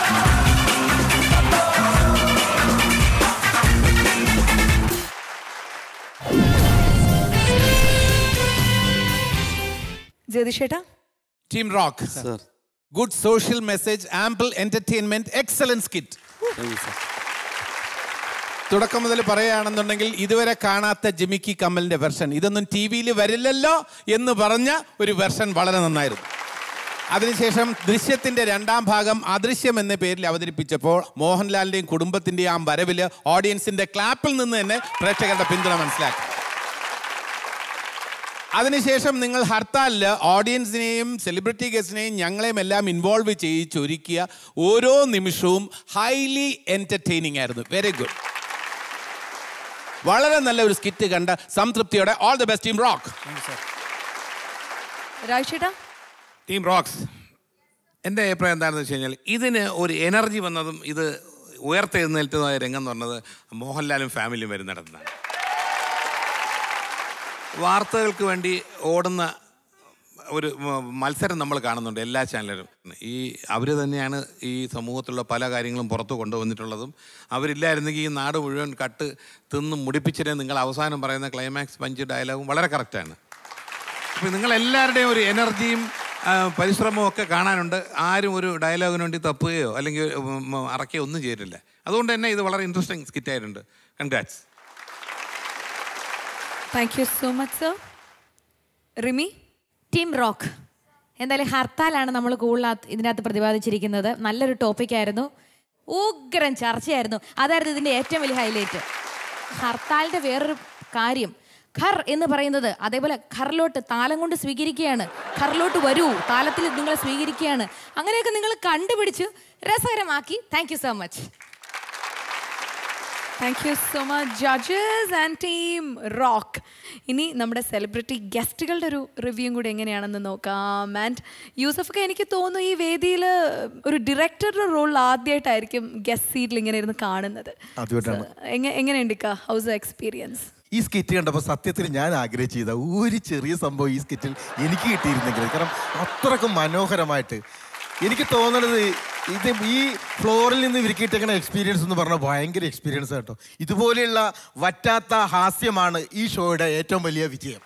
ജ്യോതിഷേട്ടാ team rock good social message ample entertainment excellence skit തുടക്കം മുതൽ പറയുകയാണെന്നുണ്ടെങ്കിൽ ഇതുവരെ കാണാത്ത ജിമിക്കി കമ്മലിന്റെ വെർഷൻ ഇതൊന്നും ടി വിയിൽ വരില്ലല്ലോ എന്ന് പറഞ്ഞ ഒരു വെർഷൻ വളരെ നന്നായിരുന്നു അതിനുശേഷം ദൃശ്യത്തിന്റെ രണ്ടാം ഭാഗം അദൃശ്യം എന്ന പേരിൽ അവതരിപ്പിച്ചപ്പോൾ മോഹൻലാലിന്റെയും കുടുംബത്തിന്റെയും ആ വരവില് ഓഡിയൻസിന്റെ ക്ലാപ്പിൽ നിന്ന് തന്നെ പ്രേക്ഷകരുടെ പിന്തുണ മനസ്സിലാക്കി അതിനുശേഷം നിങ്ങൾ ഹർത്താലിൽ ഓഡിയൻസിനെയും സെലിബ്രിറ്റി ഗസ്റ്റിനെയും ഞങ്ങളെയും എല്ലാം ഇൻവോൾവ് ചെയ്യിച്ചൊരുക്കിയ ഓരോ നിമിഷവും ഹൈലി എന്റർടൈനിങ് ആയിരുന്നു വെരി ഗുഡ് വളരെ നല്ല ഒരു സ്കിറ്റ് കണ്ട സംതൃപ്തിയോടെ all the best team rock രാജേട്ടാ ടീം റോക്സ് എൻ്റെ അഭിപ്രായം എന്താണെന്ന് വെച്ച് കഴിഞ്ഞാൽ ഇതിന് ഒരു എനർജി വന്നതും ഇത് ഉയർത്തെഴുന്നേൽറ്റതായ രംഗം എന്ന് പറഞ്ഞത് മോഹൻലാലും ഫാമിലിയും വരുന്നിടത്താണ് വാർത്തകൾക്ക് വേണ്ടി ഓടുന്ന ഒരു മ- മത്സരം നമ്മൾ കാണുന്നുണ്ട് എല്ലാ ചാനലിലും ഈ അവർ തന്നെയാണ് ഈ സമൂഹത്തിലുള്ള പല കാര്യങ്ങളും പുറത്തു കൊണ്ടുവന്നിട്ടുള്ളതും അവരില്ലായിരുന്നെങ്കിൽ ഈ നാട് മുഴുവൻ കട്ട് തിന്ന് മുടിപ്പിച്ചിട്ട് നിങ്ങൾ അവസാനം പറയുന്ന ക്ലൈമാക്സ് പഞ്ച് ഡയലോഗും വളരെ കറക്റ്റാണ് അപ്പോൾ നിങ്ങളെല്ലാവരുടെയും ഒരു എനർജിയും ആ, പരിശ്രമവും ഒക്കെ കാണാനുണ്ട് ആരും ഒരു ഡയലോഗിന് വേണ്ടി തപ്പുകയോ അല്ലെങ്കിൽ ഉം, ഉം, അറക്കുകയോ ഒന്നും ചെയ്തിട്ടില്ല അതുകൊണ്ട് തന്നെ ഇത് വളരെ ഇൻട്രസ്റ്റിംഗ് സ്കിറ്റായിട്ടുണ്ട് congrats thank you so much sir Rimi team rock എന്തായാലും ഹർത്താലാണ് നമ്മൾ കൂടുതൽ ഇതിനകത്ത് പ്രതിപാദിച്ചിരിക്കുന്നത് നല്ലൊരു ടോപ്പിക്കായിരുന്നു ഉഗ്രൻ ചർച്ചയായിരുന്നു അതായിരുന്നു ഇതിൻ്റെ ഏറ്റവും വലിയ ഹൈലൈറ്റ് ഹർത്താലിൻ്റെ വേറൊരു കാര്യം ഖർ എന്ന് പറയുന്നത് അതേപോലെ ഖറിലോട്ട് താലം കൊണ്ട് സ്വീകരിക്കുകയാണ് ഖറിലോട്ട് വരൂ താലത്തിൽ നിങ്ങളെ സ്വീകരിക്കുകയാണ് അങ്ങനെയൊക്കെ നിങ്ങൾ കണ്ടുപിടിച്ചു രസകരമാക്കി thank you so much thank you so much judges and team rock ഇനി നമ്മുടെ സെലിബ്രിറ്റി ഗസ്റ്റുകളുടെ ഒരു റിവ്യൂയും കൂടി എങ്ങനെയാണെന്ന് നോക്കാം ആൻഡ് യൂസഫൊക്കെ എനിക്ക് തോന്നുന്നു ഈ വേദിയിൽ ഒരു ഡയറക്ടറുടെ റോൾ ആദ്യമായിട്ടായിരിക്കും ഗസ്റ്റ് സീറ്റിൽ ഇങ്ങനെ ഇരുന്ന് കാണുന്നത് അതുകൊണ്ടാണ് എങ്ങനെ എങ്ങനെയുണ്ട് ഇക്ക ഹൗസ് എക്സ്പീരിയൻസ് ഈ സ്കിറ്റ് കണ്ടപ്പോൾ സത്യത്തിൽ ഞാൻ ആഗ്രഹിച്ചത് ഒരു ചെറിയ സംഭവം ഈ സ്കിറ്റിൽ എനിക്ക് കിട്ടിയിരുന്നെങ്കിൽ കാരണം അത്രക്കും മനോഹരമായിട്ട് എനിക്ക് തോന്നുന്നത് ഇത് ഈ ഫ്ലോറിൽ നിന്ന് ഇവർക്ക് എക്സ്പീരിയൻസ് എന്ന് പറഞ്ഞാൽ ഭയങ്കര എക്സ്പീരിയൻസ് കേട്ടോ ഇതുപോലെയുള്ള വറ്റാത്ത ഹാസ്യമാണ് ഈ ഷോയുടെ ഏറ്റവും വലിയ വിജയം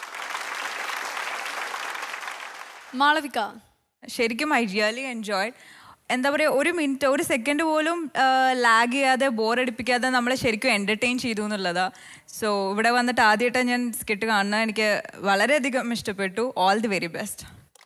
മാളവിക ശരിക്കും ഐ റിയലി എൻജോയ് എന്താ പറയുക ഒരു മിനിറ്റ് ഒരു സെക്കൻഡ് പോലും ലാഗ് ചെയ്യാതെ ബോറടിപ്പിക്കാതെ നമ്മളെ ശരിക്കും എൻ്റർടൈൻ ചെയ്തു എന്നുള്ളതാ സോ ഇവിടെ വന്നിട്ട് ആദ്യമായിട്ടാണ് ഞാൻ സ്കിറ്റ് കാണുന്നത് എനിക്ക് വളരെയധികം ഇഷ്ടപ്പെട്ടു all the very best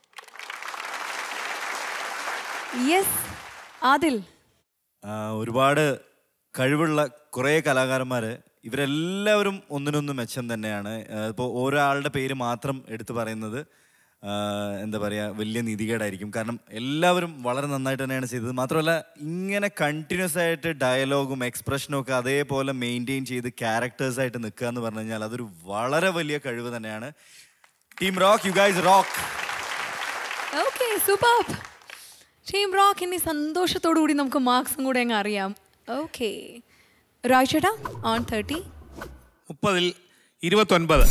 yes Adil ആ, ഒരുപാട് കഴിവുള്ള കുറേ കലാകാരന്മാർ ഇവരെല്ലാവരും ഒന്നിനൊന്ന് മെച്ചം തന്നെയാണ് ഇപ്പോൾ ഒരാളുടെ പേര് മാത്രം എടുത്തു പറയുന്നത് ആ, എന്താ പറയുക വലിയ നീതികേടായിരിക്കും കാരണം എല്ലാവരും വളരെ നന്നായിട്ട് തന്നെയാണ് ചെയ്തത് മാത്രമല്ല ഇങ്ങനെ കണ്ടിന്യൂസ് ആയിട്ട് ഡയലോഗും എക്സ്പ്രഷനും ഒക്കെ അതേപോലെ മെയിൻറ്റെയിൻ ചെയ്ത് ക്യാരക്ടേഴ്സായിട്ട് നിൽക്കുക എന്ന് പറഞ്ഞു കഴിഞ്ഞാൽ അതൊരു വളരെ വലിയ കഴിവ് തന്നെയാണ് team rock you guys rock okay super team rock ഇനി സന്തോഷത്തോടു കൂടി നമുക്ക് മാർക്സും കൂടെ അങ്ങ് അറിയാം ഓക്കെ രാജേട്ടാ ഓൺ തേർട്ടി മുപ്പതിൽ ഇരുപത്തൊൻപത്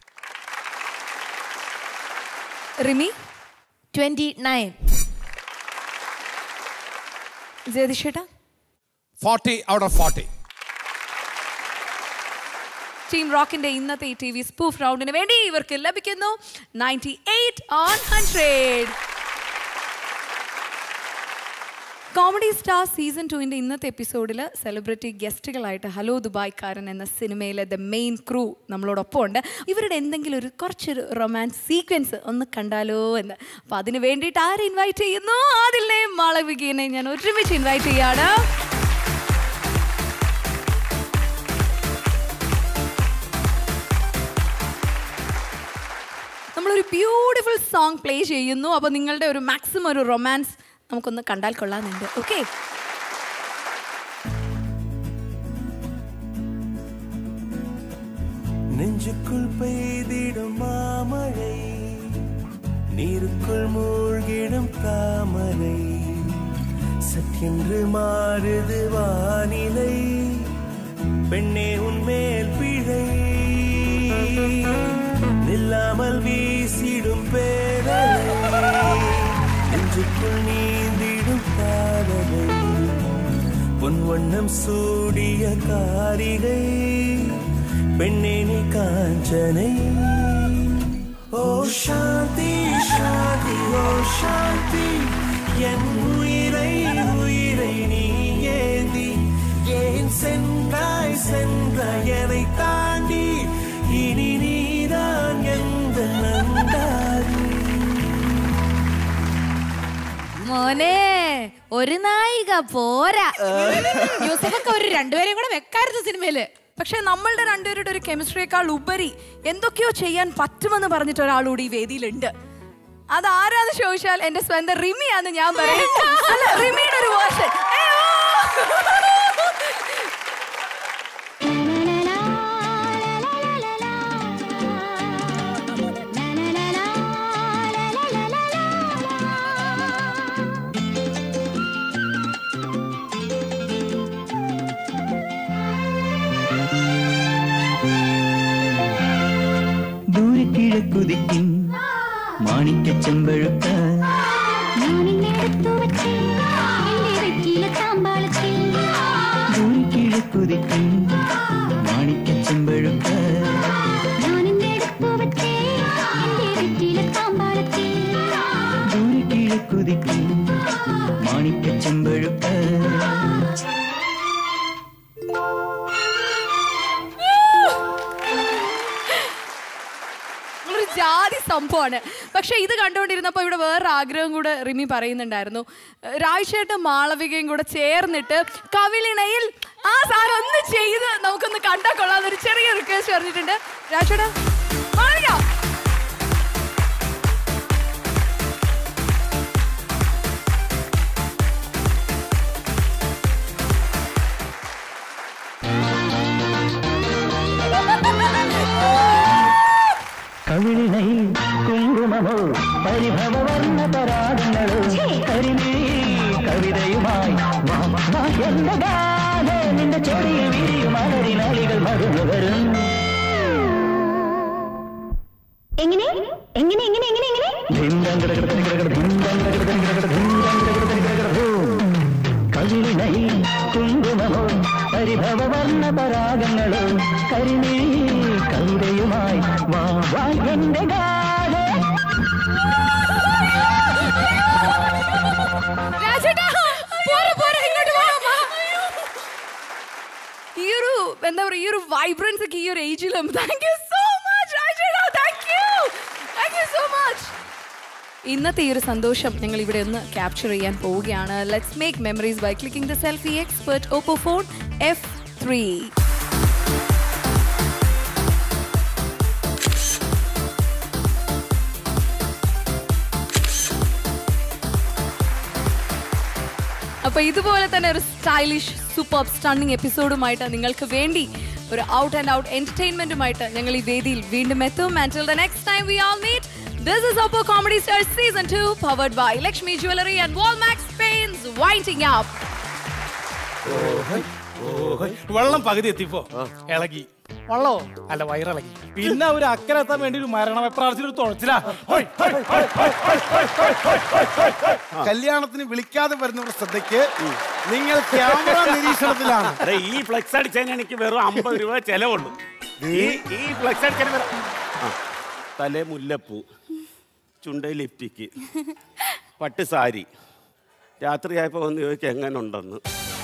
റിമി ട്വന്റി നയൻ ജയതിഷേട്ടാ forty out of forty team റോക്കിന്റെ ഇന്നത്തെ ഈ ടി വി സ്പൂഫ് റൗണ്ടിന് വേണ്ടി ഇവർക്ക് ലഭിക്കുന്നു ninety eight on hundred comedy star season ടുവിൻ്റെ ഇന്നത്തെ എപ്പിസോഡിൽ സെലിബ്രിറ്റി ഗസ്റ്റുകളായിട്ട് ഹലോ ദുബായ്ക്കാരൻ എന്ന സിനിമയിലെ ദ മെയിൻ ക്രൂ നമ്മളോടൊപ്പം ഉണ്ട് ഇവരുടെ എന്തെങ്കിലും ഒരു കുറച്ചൊരു റൊമാൻസ് സീക്വൻസ് ഒന്ന് കണ്ടാലോ എന്ന് അപ്പോൾ അതിന് വേണ്ടിയിട്ട് ആരെ ഇൻവൈറ്റ് ചെയ്യുന്നു ആദിലിനെയും മാളവികയെയും ഞാൻ ഒരുമിച്ച് ഇൻവൈറ്റ് ചെയ്യാണ് നമ്മളൊരു ബ്യൂട്ടിഫുൾ സോങ് പ്ലേ ചെയ്യുന്നു അപ്പോൾ നിങ്ങളുടെ ഒരു മാക്സിമം ഒരു റൊമാൻസ് നമുക്കൊന്ന് കണ്ടാൽ കൊള്ളാമെന്നുണ്ട് ഓക്കെ நெஞ்சுக்குள் பெய்திடும் மாமழை நீருக்குள் மூழ்கிடும் தாமரை சற்றென்று மாறுது வானிலை பெண்ணே உன்மேல் பிழை நில்லாமல் வீசிடும் பேரலை நெஞ்சுக்குள் நீந்திடும் காதலை பொன் வண்ணம் சூடிய காரிகை பெண்ணே நீ காஞ்சனை ஓ சாந்தி சாந்தி ஓ சாந்தி என் உயிரை உயிரை நீ ஏந்தி ஏன் சென்றாய் சென்றாய் எனை தாண்டி இனி நீதான் எந்த நந்தாரி മോനെ ഒരു നായിക പോരാ യൂസഫൊക്കെ ഒരു രണ്ടുപേരെയും കൂടെ വെക്കായിരുന്നു സിനിമയില് പക്ഷെ നമ്മളുടെ രണ്ടുപേരുടെ ഒരു കെമിസ്ട്രിയേക്കാൾ ഉപരി എന്തൊക്കെയോ ചെയ്യാൻ പറ്റുമെന്ന് പറഞ്ഞിട്ട് ഒരാളൂടി ഈ വേദിയിലുണ്ട് അതാരാന്ന് ചോദിച്ചാൽ എന്റെ സ്വന്തം റിമിയാന്ന് ഞാൻ പറയും അല്ല റിമിയുടെ ഒരു വേർഷൻ ദൂരെ കിഴക്കുതിക്കും മാണിക്ക ചെമ്പഴുക്ക ദൂരെ കിഴക്കുതിക്കും മാണിക്ക ചെമ്പഴുക്ക ദൂരെ കിഴക്കുതിക്കും മാണിക്ക ചെമ്പഴുക്ക ഒരു ജാതി സംഭവമാണ് പക്ഷെ ഇത് കണ്ടുകൊണ്ടിരുന്നപ്പോൾ ഇവിടെ വേറൊരു ആഗ്രഹം കൂടെ റിമി പറയുന്നുണ്ടായിരുന്നു രാഴ്ചയായിട്ട് മാളവികയും കൂടെ ചേർന്നിട്ട് കവിളിണയിൽ ആ സാധനം ഒന്ന് ചെയ്ത് നമുക്കൊന്ന് കണ്ടാൽ കൊള്ളാം ഒരു ചെറിയ റിക്വസ്റ്റ് പറഞ്ഞിട്ടുണ്ട് രാഴ്ചയുടെ മാളവിക കവിളിണയിൽ കുങ്കുമമോ പരിഭവവർണ്ണ പരാഗങ്ങളോ കരിമീ കവിതയുമായി വാ, വാ, എന്റെ ഗാഥ നിന്റെ ചെടിയിൽ വിരിയും അലരിനാളികൾ മറന്നു വരും എങ്ങനെ എങ്ങനെ എങ്ങനെ എങ്ങനെ എങ്ങനെ കവിളിണയിൽ കുങ്കുമമോ പരിഭവവർണ്ണ പരാഗങ്ങളോ കരിമീ കവിതയുമായി വാ വാ എന്റെ ഗാഥ രാജേട്ടാ, പോരെ, പോരെ, ഇങ്ങോട്ട് വാ, വാ. ഈ ഒരു എന്താ പറയുക ഈ ഒരു വൈബ്രൻസ് ഒക്കെ ഈ ഒരു ഏജിലും താങ്ക് യു സോ മച്ച് രാജേട്ടാ thank you thank you so much ഇന്നത്തെ ഈ ഒരു സന്തോഷം ഞങ്ങൾ ഇവിടെ ഒന്ന് ക്യാപ്ചർ ചെയ്യാൻ പോവുകയാണ് let's make memories by clicking the selfie expert Oppo phone F three അപ്പൊ ഇതുപോലെ തന്നെ ഒരു സ്റ്റൈലിഷ് സൂപ്പർ സ്റ്റണ്ണിങ് എപ്പിസോഡുമായിട്ട് നിങ്ങൾക്ക് വേണ്ടി ഒരു ഔട്ട് ആൻഡ് ഔട്ട് എന്റർടൈൻമെന്റുമായിട്ട് ഞങ്ങൾ ഈ വേദിയിൽ വീണ്ടും എത്തും and till the next time we all meet this is Oppo comedy stars season 2 powered by Lakshmi jewellery and Walmax pains winding up വെള്ളം പകുതി എത്തിപ്പോ ഇളകി വള്ളോ അല്ല വയറിളകി പിന്നെ ഒരു അക്കരെ എത്താൻ വേണ്ടി ഒരു മരണ വെപ്രാളത്തിൽ തുഴച്ചിലാ കല്യാണത്തിന് വിളിക്കാതെ വരുന്നവരുടെ ശ്രദ്ധയ്ക്ക് നിങ്ങൾ ക്യാമറ നിരീക്ഷണത്തിലാണ് അതെ ഈ ഫ്ലെക്സ് അടിച്ചതിന് എനിക്ക് വെറും അമ്പത് രൂപ ചെലവുള്ളൂ ഈ ഈ ഫ്ലെക്സ് അടിച്ചതിന് വെറും ആ, തലേ മുല്ലപ്പൂ ചുണ്ടേ ലിപ്റ്റിക്ക് പട്ട് സാരി രാത്രിയായപ്പോ വന്ന് ചോദിക്കുക എങ്ങനെ ഉണ്ടെന്ന്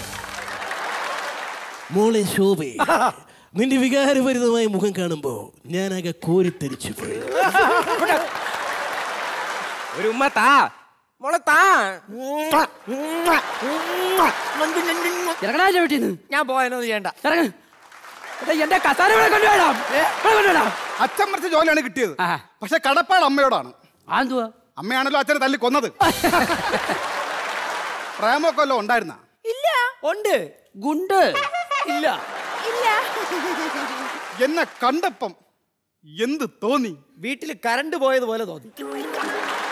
മോളെ ശോഭേ നിന്റെ വികാരഭരിതമായ മുഖം കാണുമ്പോ ഞാനാകെ കോരിത്തരിച്ചു പോയി ഒരു ഉമ്മ താ മോളെ താ ഇറങ്ങടാ ചവിട്ടിന്ന് ഞാൻ പോയെന്നത് ചെയ്യണ്ട ഇറങ്ങ എടാ, എന്റെ കസാര ഇവിടെ കൊണ്ടുവേടാം കൊണ്ടുവേടാം അച്ഛൻ മറിച്ച ജോലിയാണ് കിട്ടിയത് പക്ഷെ കടപ്പാട് അമ്മയോടാണ് അമ്മയാണല്ലോ അച്ഛനെ തല്ലി കൊന്നത് പ്രേമൊക്കെ വല്ലതും ഉണ്ടായിരുന്ന ഇല്ല ഉണ്ട് ഗുണ്ട് ഇല്ല ഇല്ല എന്നെ കണ്ടപ്പം എന്ത് തോന്നി വീട്ടിൽ കറണ്ട് പോയതുപോലെ തോന്നി